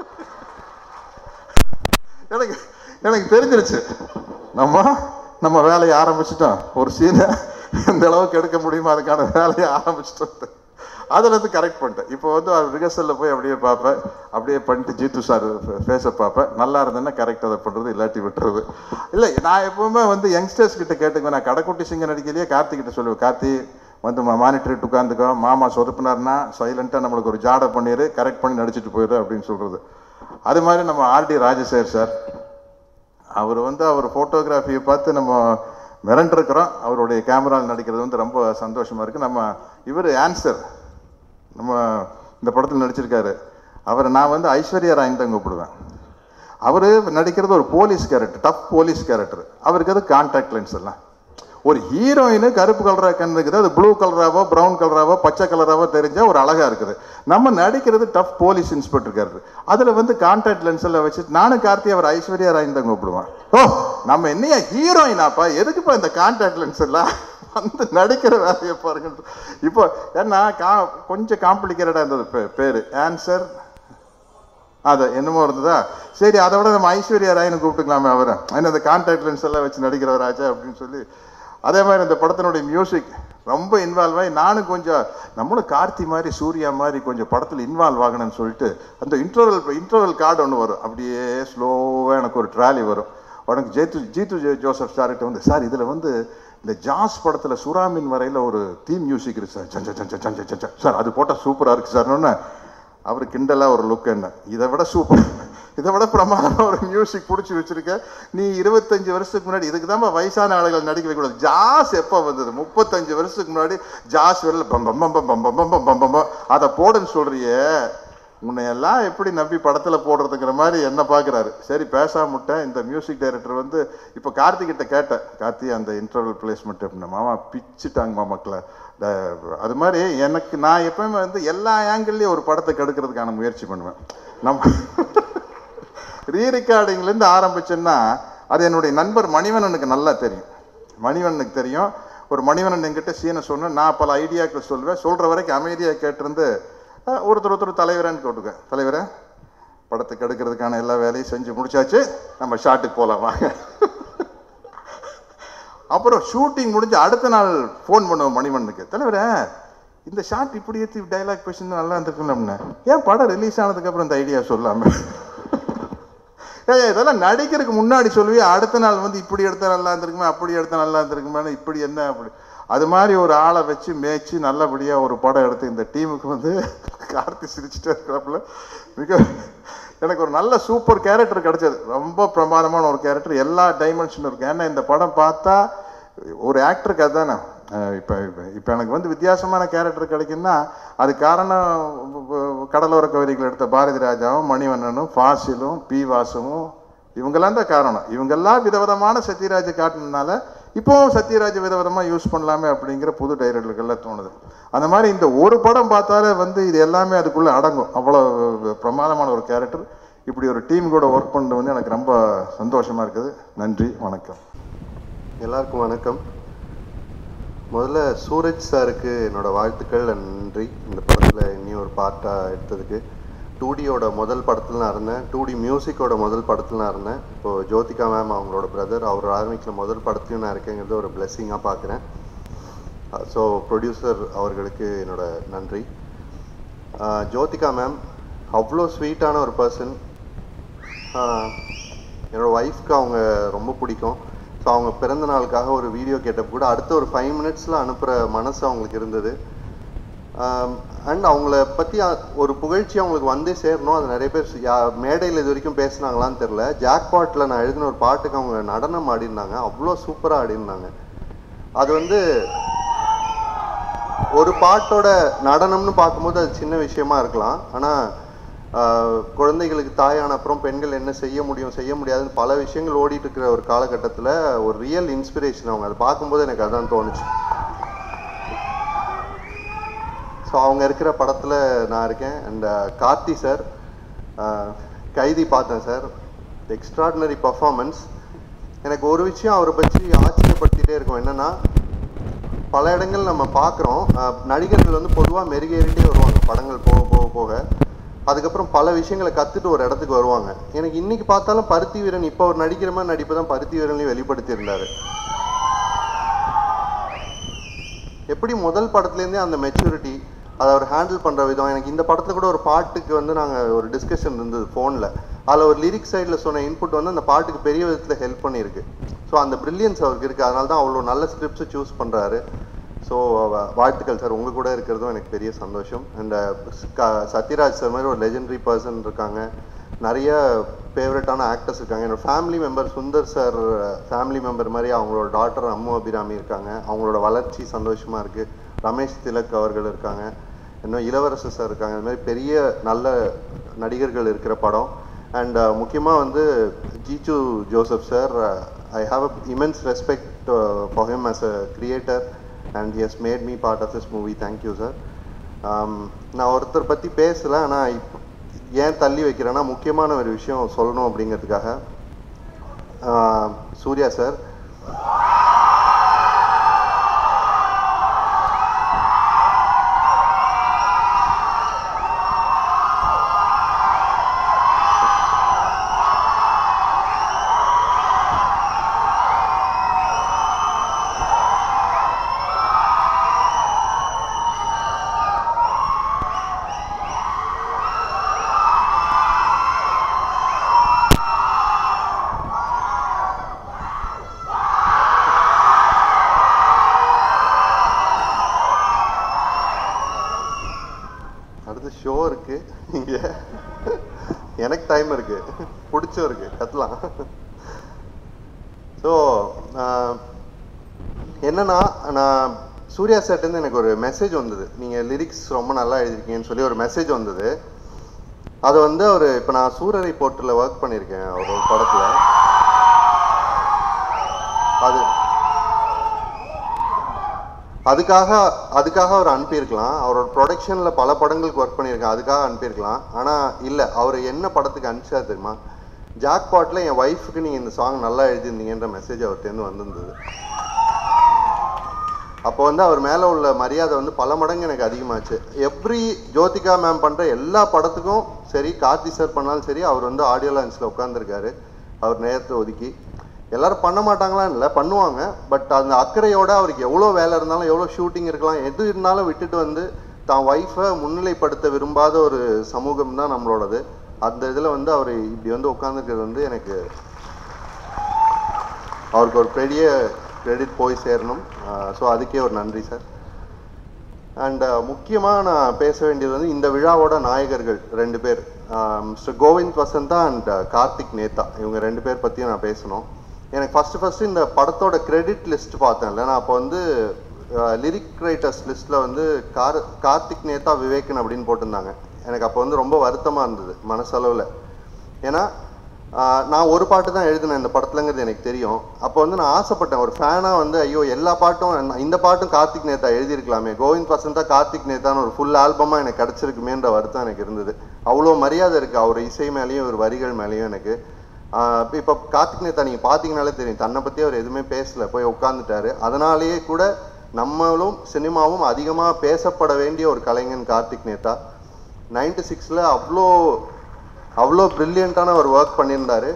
[SPEAKER 4] எனக்கு எனக்கு தெரிஞ்சிருச்சு நம்ம நம்ம வேலையை ஆரம்பிச்சிட்டோம் ஒரு சீனை எந்த அளவுக்கு எடுக்க முடியுமோ அதுக்கான வேலையை ஆரம்பிச்சிட்டோம் அதில் இருந்து கரெக்ட் பண்ணிட்டேன் இப்போ வந்து ரிஹர்சலில் போய் அப்படியே பார்ப்பேன் அப்படியே பண்ணிட்டு ஜீத்து சார் ஃபேஸை பார்ப்பேன் நல்லா இருந்தேன்னா கரெக்ட் அதை பண்ணுறது இல்லாட்டி விட்டுறது இல்லை நான் எப்பவுமே வந்து யங்ஸ்டர்ஸ் கிட்ட கேட்டுக்குவேன் நான் கடைக்குட்டி சிங்க நடிக்கலையே கார்த்தி கிட்ட சொல்லுவேன் கார்த்தி வந்து மானிட்டர் உட்காந்துக்கோ மாமா சொதப்புனார்னா சைலண்ட்டாக நம்மளுக்கு ஒரு ஜாடை பண்ணிடு கரெக்ட் பண்ணி நடிச்சிட்டு போயிடு அப்படின்னு சொல்கிறது அது மாதிரி நம்ம ஆர்டி ராஜசேகர் சார் அவர் வந்து அவர் ஃபோட்டோகிராஃபியை பார்த்து நம்ம மிரண்டிருக்கிறோம் அவருடைய கேமராவில் நடிக்கிறது வந்து ரொம்ப சந்தோஷமாக இருக்குது நம்ம இவர் ஆன்சர் நம்ம இந்த படத்தில் நடிச்சிருக்காரு அவரை நான் வந்து ஐஸ்வர்யா ராயின் தான் கூப்பிடுவேன் அவர் நடிக்கிறது ஒரு police character tough police character அவருக்கு அது கான்டாக்ட் லென்ஸ் எல்லாம் ஒரு ஹீரோயின் கருப்பு கலராக கண் இருக்குது அது ப்ளூ கலராவோ ப்ரௌன் கலராவோ பச்சை கலராவோ தெரிஞ்சா ஒரு அழகா இருக்குது நம்ம நடிக்கிறது டஃப் போலீஸ் இன்ஸ்பெக்டர் கேரக்டர் அதில் வந்து கான்டாக்ட் லென்ஸ் எல்லாம் வச்சுட்டு நானும் கார்த்தி அவர் ஐஸ்வர்யா ராயின் தான் கூப்பிடுவேன் ஓ நம்ம என்னையா ஹீரோயினாப்பா எதுக்குப்பா இந்த கான்டாக்ட் லென்ஸ் எல்லாம் வந்து நடிக்கிற வேலையை பாருங்க இப்போ ஏன்னா கா கொஞ்சம் காம்ப்ளிகேட்டடாக இருந்தது பே- பேரு ஆன்சர் அது என்னமோ இருந்ததா சரி அதை விட நம்ம ஐஸ்வர்யா ராயனை கூப்பிட்டுக்கலாமே அவரை ஏன்னா அந்த கான்டாக்ட் லென்ஸ் எல்லாம் வச்சு நடிக்கிறவராச்சா அப்படின்னு சொல்லி அதே மாதிரி இந்த படத்தினுடைய மியூசிக் ரொம்ப இன்வால்வ் ஆகி நானும் கொஞ்சம் நம்மளும் கார்த்தி மாதிரி சூர்யா மாதிரி கொஞ்சம் படத்தில் இன்வால்வ் ஆகணும்னு சொல்லிட்டு அந்த இன்டர்வல் இன்டர்வல் கார்டு ஒன்று வரும் அப்படியே ஸ்லோவாக எனக்கு ஒரு ட்ராலி வரும் உனக்கு ஜெய்து ஜீத்து ஜே- ஜோசப் சார்கிட்ட வந்து சார் இதில் வந்து இந்த ஜாஸ் படத்தில் சுறாமின் வரையில் ஒரு தீம் மியூசிக் இருக்கு சார் சஞ்ச சஞ்ச சஞ்ச சஞ்ச சார் அது போட்டால் சூப்பராக இருக்குது சார்னு அவர் கிண்டலாக ஒரு லுக் என்ன இதை விட சூப்பர் இதை விட பிரமாதமாக ஒரு மியூசிக் பிடிச்சி வச்சிருக்க நீ இருபத்தஞ்சு வருஷத்துக்கு முன்னாடி இதுக்கு தான் வயசான ஆளுகள் நடிக்க வைக்கக்கூடாது ஜாஸ் எப்போ வந்தது முப்பத்தஞ்சு வருஷத்துக்கு முன்னாடி ஜாஸ் வரல பம் பம் பம் பம் பம் பம் பம் பம் பம் பம் அதை போடுன்னு சொல்றியே உன்னை எல்லாம் எப்படி நம்பி படத்தில் போடுறதுங்கிற மாதிரி என்ன பார்க்குறாரு சரி பேசாம விட்டேன் இந்த மியூசிக் டைரக்டர் வந்து இப்போ கார்த்திகிட்ட கேட்டேன் கார்த்தி அந்த இன்டர்வல் பிளேஸ்மெண்ட் அப்படின்னா மாமா பிச்சுட்டாங்க மாமாக்களை அது மாதிரி எனக்கு நான் எப்பவுமே வந்து எல்லா ஆங்கிள்லேயும் ஒரு படத்தை கெடுக்கிறதுக்கான முயற்சி பண்ணுவேன் நம்ம ரீ ரெக்கார்டிங்லேருந்து ஆரம்பிச்சேன்னா அது என்னுடைய நண்பர் மணிவண்ணனுக்கு நல்லா தெரியும் மணிவண்ணனுக்கு தெரியும் ஒரு மணிவண்ணன் என்கிட்ட சீனை சொன்னேன் நான் பல ஐடியாக்கள் சொல்லுவேன் சொல்கிற வரைக்கும் அமைதியாக கேட்டிருந்து அஹ், ஒருத்தர் ஒருத்தர் தலைவரேன்னு கேட்டுக்க தலைவரே படத்துக்கு எடுக்கிறதுக்கான எல்லா வேலையும் செஞ்சு முடிச்சாச்சு நம்ம ஷாட்டுக்கு போகலாம் வாங்க அப்புறம் ஷூட்டிங் முடிஞ்சு அடுத்த நாள் ஃபோன் பண்ணுவோம் மணிவண்ணனுக்கு தலைவரே இந்த ஷாட் இப்படி ஏற்றி டைலாக் பேசினா நல்லா இருந்திருக்கும்ல ஏன் படம் ரிலீஸ் ஆனதுக்கப்புறம் இந்த ஐடியா சொல்லாம ஏய் இதெல்லாம் நடிக்கிறதுக்கு முன்னாடி சொல்லுவியே அடுத்த நாள் வந்து இப்படி எடுத்தா நல்லா இருந்திருக்குமே அப்படி எடுத்தா நல்லா இருந்திருக்குமே இப்படி என்ன அப்படி அது மாதிரி ஒரு ஆளை வச்சு மேய்ச்சி நல்லபடியாக ஒரு படம் எடுத்து இந்த டீமுக்கு வந்து கார்த்தி சிரிச்சுட்டே இருக்கிறப்பல மிக எனக்கு ஒரு நல்ல சூப்பர் கேரக்டர் கிடைச்சது ரொம்ப பிரமாதமான ஒரு கேரக்டர் எல்லா டைமென்ஷனும் இருக்கு ஏன்னா இந்த படம் பார்த்தா ஒரு ஆக்டருக்கு அதுதானே இப்போ இப்போ எனக்கு வந்து வித்தியாசமான கேரக்டர் கிடைக்குன்னா அது காரணம் வ- கடலோர கவிதைகள் எடுத்த பாரதி ராஜாவும் மணிவண்ணனும் ஃபாசிலும் பி வாசுவும் இவங்கெல்லாம் தான் காரணம் இவங்கெல்லாம் விதவிதமான சத்யராஜை காட்டினதுனால இப்போவும் சத்யராஜ் விதவிதமாக யூஸ் பண்ணலாமே அப்படிங்கிற புது டைரக்டர்கள்லாம் தோணுது அந்த மாதிரி இந்த ஒரு படம் பார்த்தாலே வந்து இது எல்லாமே அதுக்குள்ளே அடங்கும் அவ்வளோ பிரமாதமான ஒரு கேரக்டர் இப்படி ஒரு டீம் கூட ஒர்க் பண்ணுறது வந்து எனக்கு ரொம்ப சந்தோஷமாக இருக்குது நன்றி வணக்கம்
[SPEAKER 5] எல்லாருக்கும் வணக்கம் முதல்ல சூரஜ் சாருக்கு என்னோட வாழ்த்துக்கள் and நன்றி இந்த படத்தில் இன்னி ஒரு பார்ட்டாக எடுத்ததுக்கு டூடியோட முதல் படத்தில் நான் இருந்தேன் டூடி மியூசிக்கோட முதல் படத்தில் நான் இருந்தேன் இப்போது ஜோதிகா மேம் அவங்களோட பிரதர் அவர் ஆரம்பிக்கிற முதல் படத்துலையும் நான் இருக்கேங்கிறது ஒரு பிளெஸ்ஸிங்காக பார்க்குறேன் ஸோ ப்ரொடியூசர் அவர்களுக்கு என்னோட நன்றி அஹ் ஜோதிகா மேம் அவ்வளோ ஸ்வீட்டான ஒரு பர்சன் என்னோட ஒய்ஃப்க்கு அவங்க ரொம்ப பிடிக்கும் ஸோ அவங்க பிறந்த நாளுக்காக ஒரு வீடியோ கேட்டப்ப கூட அடுத்த ஒரு ஃபைவ் மினிட்ஸில் அனுப்புகிற மனசு அவங்களுக்கு இருந்தது அண்ட் அவங்கள பற்றி ஒரு புகழ்ச்சி அவங்களுக்கு வந்து சேரணும் அது நிறைய பேர் யா- மேடையில் இது வரைக்கும் பேசுனாங்களான்னு தெரில ஜாக்பாட்டில் நான் எழுதின ஒரு பாட்டுக்கு அவங்க நடனம் ஆடிருந்தாங்க அவ்வளோ சூப்பராக ஆடிருந்தாங்க அது வந்து ஒரு பாட்டோட நடனம்னு பார்க்கும்போது அது சின்ன விஷயமா இருக்கலாம் ஆனால் குழந்தைகளுக்கு தாயான அப்புறம் பெண்கள் என்ன செய்ய முடியும் செய்ய முடியாதுன்னு பல விஷயங்கள் ஓடிட்டு இருக்கிற ஒரு காலகட்டத்தில் ஒரு ரியல் இன்ஸ்பிரேஷன் அவங்க அதை பார்க்கும்போது எனக்கு அதான் தோணுச்சு ஸோ அவங்க இருக்கிற படத்தில் நான் இருக்கேன் அண்ட் கார்த்தி சார் கைதி பார்த்தேன் சார் எக்ஸ்ட்ராடினரி பர்ஃபார்மன்ஸ் எனக்கு ஒரு விஷயம் அவரை பற்றி ஆச்சரியப்படுத்திட்டே இருக்கும் என்னன்னா பல இடங்கள் நம்ம பார்க்குறோம் நடிகர்கள் வந்து பொதுவாக மெருகேறிட்டே வருவாங்க படங்கள் போக போக போக அதுக்கப்புறம் பல விஷயங்களை கற்றுட்டு ஒரு இடத்துக்கு வருவாங்க எனக்கு இன்னைக்கு பார்த்தாலும் பருத்தி வீரன் இப்போ அவர் நடிக்கிற மாதிரி நடிப்பு தான் பருத்தி வீரன்லையும் வெளிப்படுத்தியிருந்தாரு எப்படி முதல் படத்துலேருந்தே அந்த மெச்சூரிட்டி அதை அவர் ஹேண்டில் பண்ணுற விதம் எனக்கு இந்த படத்தில் கூட ஒரு பாட்டுக்கு வந்து நாங்கள் ஒரு டிஸ்கஷன் இருந்தது ஃபோனில் அதில் ஒரு லிரிக் சைடில் சொன்ன இன்புட் வந்து அந்த பாட்டுக்கு பெரிய விதத்தில் ஹெல்ப் பண்ணியிருக்கு ஸோ அந்த பிரில்லியன்ஸ் அவருக்கு இருக்குது அதனால தான் அவ்வளோ நல்ல ஸ்கிரிப்ட்ஸை சூஸ் பண்ணுறாரு ஸோ வாழ்த்துக்கள் சார் உங்கள் கூட இருக்கிறதும் எனக்கு பெரிய சந்தோஷம் அண்ட் சத்யராஜ் சார் மாதிரி ஒரு லெஜெண்டரி பர்சன் இருக்காங்க நிறைய ஃபேவரட்டான ஆக்டர்ஸ் இருக்காங்க என்னோட family member Sundar sir family member மாதிரி அவங்களோட டாட்டர் அம்மு அபிராமி இருக்காங்க அவங்களோட வளர்ச்சி சந்தோஷமாக இருக்குது ரமேஷ் திலக் அவர்கள் இருக்காங்க இன்னும் இளவரசர் சார் இருக்காங்க இந்த மாதிரி பெரிய நல்ல நடிகர்கள் இருக்கிற படம் அண்ட் முக்கியமாக வந்து Jeethu Joseph sir I have a immense respect for him as a creator and he has made me part of this movie thank you sir நான் ஒருத்தர் பற்றி பேசலை ஆனால் இப்போ ஏன் தள்ளி வைக்கிறேன்னா முக்கியமான ஒரு விஷயம் சொல்லணும் அப்படிங்கிறதுக்காக ஆஹ் சூர்யா சார் அடுத்து ஷோ இருக்கு இங்க எனக்கு டைம் இருக்கு பிடிச்சும் இருக்கு கத்தலாம் ஸோ என்னன்னா நான் சூர்யா சார்ட்டேருந்து எனக்கு ஒரு மெசேஜ் வந்தது நீங்கள் லிரிக்ஸ் ரொம்ப நல்லா எழுதிருக்கீங்கன்னு சொல்லி ஒரு மெசேஜ் வந்தது அதை வந்து அவர் இப்போ நான் சூரரை போர்ட்டில் ஒர்க் பண்ணியிருக்கேன் அவர் ஒரு படத்தில் அது அதுக்காக அதுக்காக அவர் அனுப்பியிருக்கலாம் அவரோட ப்ரொடக்ஷனில் பல படங்களுக்கு ஒர்க் பண்ணியிருக்கேன் அதுக்காக அனுப்பியிருக்கலாம் ஆனால் இல்லை அவர் என்ன படத்துக்கு அனுப்பிச்சா தெரியுமா ஜாக்பாட்டில் என் ஒய்ஃபுக்கு நீங்கள் இந்த சாங் நல்லா எழுதியிருந்தீங்கன்ற மெசேஜ் அவர்கிட்டருந்து வந்திருந்தது அப்போ வந்து அவர் மேலே உள்ள மரியாதை வந்து பல மடங்கு எனக்கு அதிகமாச்சு எவ்ரி ஜோதிகா மேம் பண்ணுற எல்லா படத்துக்கும் சரி கார்த்தி சார் பண்ணாலும் சரி அவர் வந்து ஆடியோ லான்ச்சில் உட்காந்துருக்காரு அவர் நேரத்தை ஒதுக்கி எல்லாரும் பண்ண மாட்டாங்களான்னு இல்லை பண்ணுவாங்க பட் அந்த அக்கறையோட அவருக்கு எவ்வளோ வேலை இருந்தாலும் எவ்வளோ ஷூட்டிங் இருக்கலாம் எது இருந்தாலும் விட்டுட்டு வந்து தான் ஒய்ஃபை முன்னிலைப்படுத்த விரும்பாத ஒரு சமூகம் தான் நம்மளோடது அந்த இதில் வந்து அவர் இப்படி வந்து உட்காந்துருக்கிறது வந்து எனக்கு அவருக்கு ஒரு பெரிய கிரெடிட் போய் சேரணும் ஸோ அதுக்கே ஒரு நன்றி சார் அண்ட் முக்கியமாக நான் பேச வேண்டியது வந்து இந்த விழாவோட நாயகர்கள் ரெண்டு பேர் மிஸ்டர் கோவிந்த் வசந்தா அண்ட் கார்த்திக் நேதா இவங்க ரெண்டு பேர் பற்றியும் நான் பேசணும் எனக்கு ஃபஸ்ட்டு ஃபஸ்ட்டு இந்த படத்தோட கிரெடிட் லிஸ்ட் பார்த்தேன்ல நான் அப்போ வந்து லிரிக் ரைட்டர்ஸ் லிஸ்ட்டில் வந்து கார் கார்த்திக் நேதா விவேகன் அப்படின்னு போட்டிருந்தாங்க எனக்கு அப்போ வந்து ரொம்ப வருத்தமாக இருந்தது மனசளவில் ஏன்னா ஆஹ் நான் ஒரு பாட்டு தான் எழுதினேன் இந்த படத்துலங்கிறது எனக்கு தெரியும் அப்போ வந்து நான் ஆசைப்பட்டேன் ஒரு ஃபேனாக வந்து ஐயோ எல்லா பாட்டும் என்ன- இந்த பாட்டும் கார்த்திக் நேதா எழுதியிருக்கலாமே கோவிந்த் வசந்தா கார்த்திக் நேதான்னு ஒரு ஃபுல் ஆல்பமாக எனக்கு கிடச்சிருக்குமேன்ற வருத்தம் எனக்கு இருந்தது அவ்வளோ மரியாதை இருக்குது அவர் இசை மேலேயும் ஒரு வரிகள் மேலேயும் எனக்கு ஆஹ் இப்போ கார்த்திக் நேதா நீங்கள் பார்த்தீங்கனாலே தெரியும் தன்னை பற்றி அவர் எதுவுமே பேசல போய் உட்காந்துட்டாரு அதனாலேயே கூட நம்மளும் சினிமாவும் அதிகமாக பேசப்பட வேண்டிய ஒரு கலைஞன் கார்த்திக் நேதா நைன்டி சிக்ஸில் அவ்வளோ அவ்வளோ ப்ரில்லியண்ட்டான ஒரு ஒர்க் பண்ணியிருந்தாரு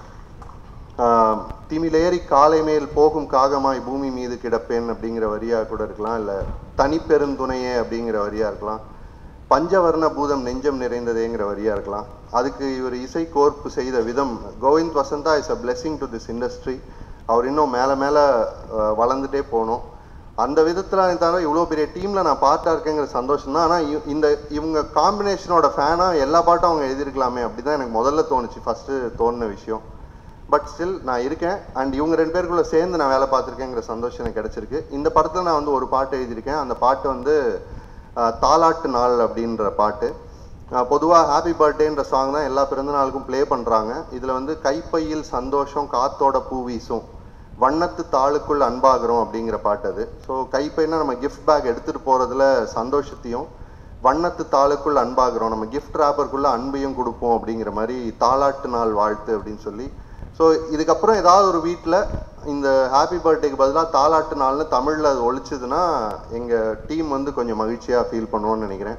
[SPEAKER 5] ஆஹ் திமிலேறி காலை மேல் போகும் காகமாய் பூமி மீது கிடப்பேன் அப்படிங்கிற வரியா கூட இருக்கலாம் இல்லை தனிப்பெருந்துணையே அப்படிங்கிற வரியா இருக்கலாம் பஞ்சவர்ண பூதம் நெஞ்சம் நிறைந்ததேங்கிற வரியா இருக்கலாம் அதுக்கு இவர் இசை கோர்ப்பு செய்த விதம் Govind Vasantha is a blessing to this industry அவர் இன்னும் மேலே மேலே வளர்ந்துட்டே போகணும் அந்த விதத்தில் தவிர இவ்வளோ பெரிய டீமில் நான் பார்ட்டாக இருக்கேங்கிற சந்தோஷம் தான் ஆனால் இந்த இவங்க காம்பினேஷனோட ஃபேனாக எல்லா பாட்டும் அவங்க எழுதியிருக்கலாமே அப்படி தான் எனக்கு முதல்ல தோணுச்சு ஃபஸ்ட்டு தோணுன விஷயம் பட் ஸ்டில் நான் இருக்கேன் அண்ட் இவங்க ரெண்டு பேருக்குள்ள சேர்ந்து நான் வேலை பார்த்துருக்கேங்கிற சந்தோஷம் எனக்கு கிடைச்சிருக்கு இந்த படத்தில் நான் வந்து ஒரு பாட்டு எழுதியிருக்கேன் அந்த பாட்டு வந்து ஆஹ், தாலாட்டு நாள் அப்படின்ற பாட்டு பொதுவாக ஹாப்பி பர்த்டேன்ற சாங் தான் எல்லா பிறந்த நாளுக்கும் ப்ளே பண்ணுறாங்க இதில் வந்து கைப்பையில் சந்தோஷம் காத்தோட பூ வீசும் வண்ணத்து தாளுக்குள் அன்பாகிறோம் அப்படிங்கிற பாட்டு அது ஸோ கைப்பைனா நம்ம கிஃப்ட் பேக் எடுத்துகிட்டு போகிறதுல சந்தோஷத்தையும் வண்ணத்து தாளுக்குள் அன்பாகிறோம் நம்ம கிஃப்ட் ராப்பருக்குள்ள அன்பையும் கொடுப்போம் அப்படிங்கிற மாதிரி தாலாட்டு நாள் வாழ்த்து அப்படின்னு சொல்லி ஸோ இதுக்கப்புறம் ஏதாவது ஒரு வீட்டில் இந்த ஹாப்பி பர்த்டேக்கு பதிலாக தாலாட்டு நாள்னு தமிழில் அது ஒழிச்சதுன்னா எங்கள் டீம் வந்து கொஞ்சம் மகிழ்ச்சியாக ஃபீல் பண்ணுவோன்னு நினைக்கிறேன்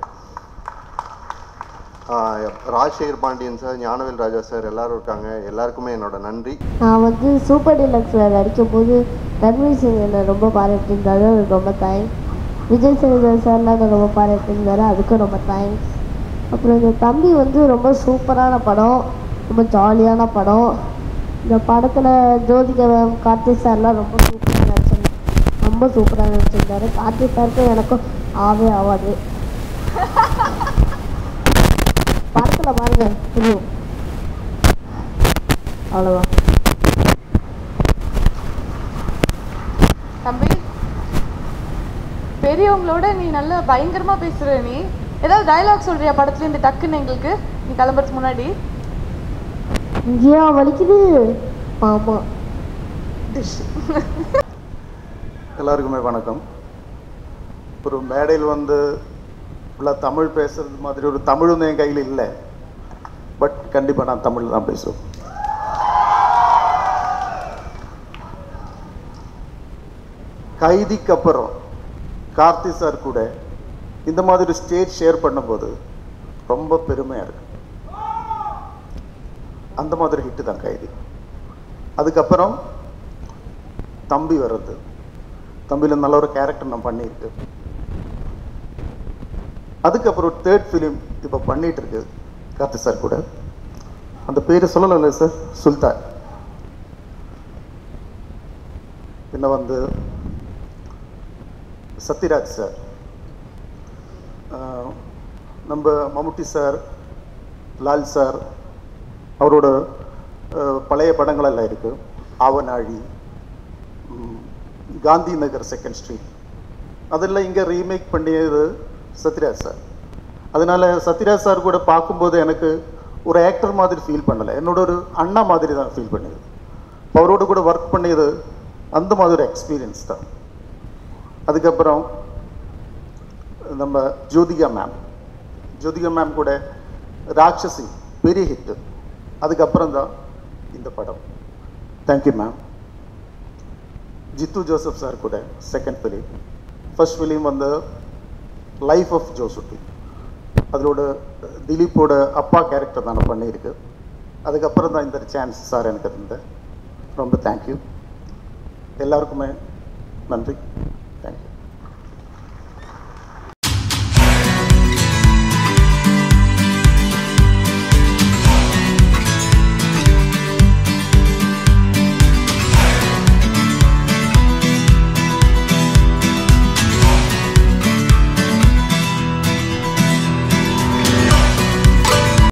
[SPEAKER 5] ஆஹ் ராஜசேகர் பாண்டியன் சார் ஞானவேல் ராஜா சார் எல்லாரும் இருக்காங்க எல்லாருக்குமே என்னோட நன்றி
[SPEAKER 6] நான் வந்து சூப்பர் டிலக்ஸில் நடிக்கும்போது ரன்வீர் சிங் என்னை ரொம்ப பாராட்டியிருந்தாரு அதுக்கு ரொம்ப தேங்க்ஸ் விஜய் சேதுபதி சார்லாம் என்னை ரொம்ப பாராட்டியிருந்தாரு அதுக்கும் ரொம்ப தேங்க்ஸ் அப்புறம் இந்த தம்பி வந்து ரொம்ப சூப்பரான படம் ரொம்ப ஜாலியான படம் இந்த படத்தில் ஜோதிகா மேம் கார்த்திக் சார்லாம் ரொம்ப சூப்பராக நடிச்சிருந்தாங்க ரொம்ப சூப்பராக நடிச்சிருந்தாரு கார்த்திக் சாருக்கும் எனக்கும் ஆவே ஆகாது படத்தில் பாருங்க புரியும் அவ்வளோதான்
[SPEAKER 7] தம்பி பெரியவங்களோட நீ நல்லா பயங்கரமா பேசுற நீ ஏதாவது டயலாக் சொல்றியா படத்துல இருந்து டக்குன்னு எங்களுக்கு நீ கிளம்புறதுக்கு முன்னாடி
[SPEAKER 6] இங்கேயா வலிக்குது ஆமா
[SPEAKER 8] எல்லாருக்குமே வணக்கம் ஒரு மேடையில் வந்து ஃபுல்லாக தமிழ் பேசுறது மாதிரி ஒரு தமிழும் என் கையில் இல்லை பட் கண்டிப்பாக நான் தமிழ் தான் பேசுவேன் கைதிக்கு அப்புறம் கார்த்தி சார் கூட இந்த மாதிரி ஸ்டேஜ் ஷேர் பண்ணும்போது ரொம்ப பெருமையாக இருக்கு அந்த மாதிரி ஹிட்டு தான் கைதி அதுக்கப்புறம் தம்பி வர்றது தம்பியில் நல்ல ஒரு கேரக்டர் நான் பண்ணியிருக்கு அதுக்கப்புறம் தேர்ட் ஃபிலிம் இப்போ பண்ணிட்டு இருக்கு கார்த்தி சார் கூட அந்த பேர் சொல்லலை சார் சுல்தான் பின்ன வந்து சத்யராஜ் சார் ஆஹ் நம்ம மம்முட்டி சார் லால் சார் அவரோட ஆஹ் பழைய படங்கள் எல்லாம் இருக்கு ஆவனாழி ம், காந்தி நகர் செகண்ட் ஸ்ட்ரீட் அதெல்லாம் இங்கே ரீமேக் பண்ணியது சத்யராஜ் சார் அதனால சத்யராஜ் சார் கூட பார்க்கும்போது எனக்கு ஒரு ஆக்டர் மாதிரி ஃபீல் பண்ணலை என்னோட ஒரு அண்ணா மாதிரி தான் ஃபீல் பண்ணியது அப்ப அவரோட கூட ஒர்க் பண்ணியது அந்த மாதிரி ஒரு எக்ஸ்பீரியன்ஸ் தான் அதுக்கப்புறம் நம்ம ஜோதிகா மேம் ஜோதிகா மேம் கூட ராட்சசி பெரிய ஹிட்டு அதுக்கப்புறம் தான் இந்த படம் thank you ma'am Jeethu Joseph sir கூட செகண்ட் ஃபிலிம் ஃபர்ஸ்ட் ஃபிலிம் வந்து லைஃப் ஆஃப் ஜோசுட்டி அதோட திலீப்போட அப்பா கேரக்டர் தான் நான் பண்ணியிருக்கு அதுக்கப்புறம் தான் இந்த சான்ஸ் சார் எனக்கு இருந்த ரொம்ப தேங்க்யூ எல்லாருக்குமே நன்றி தேங்க்யூ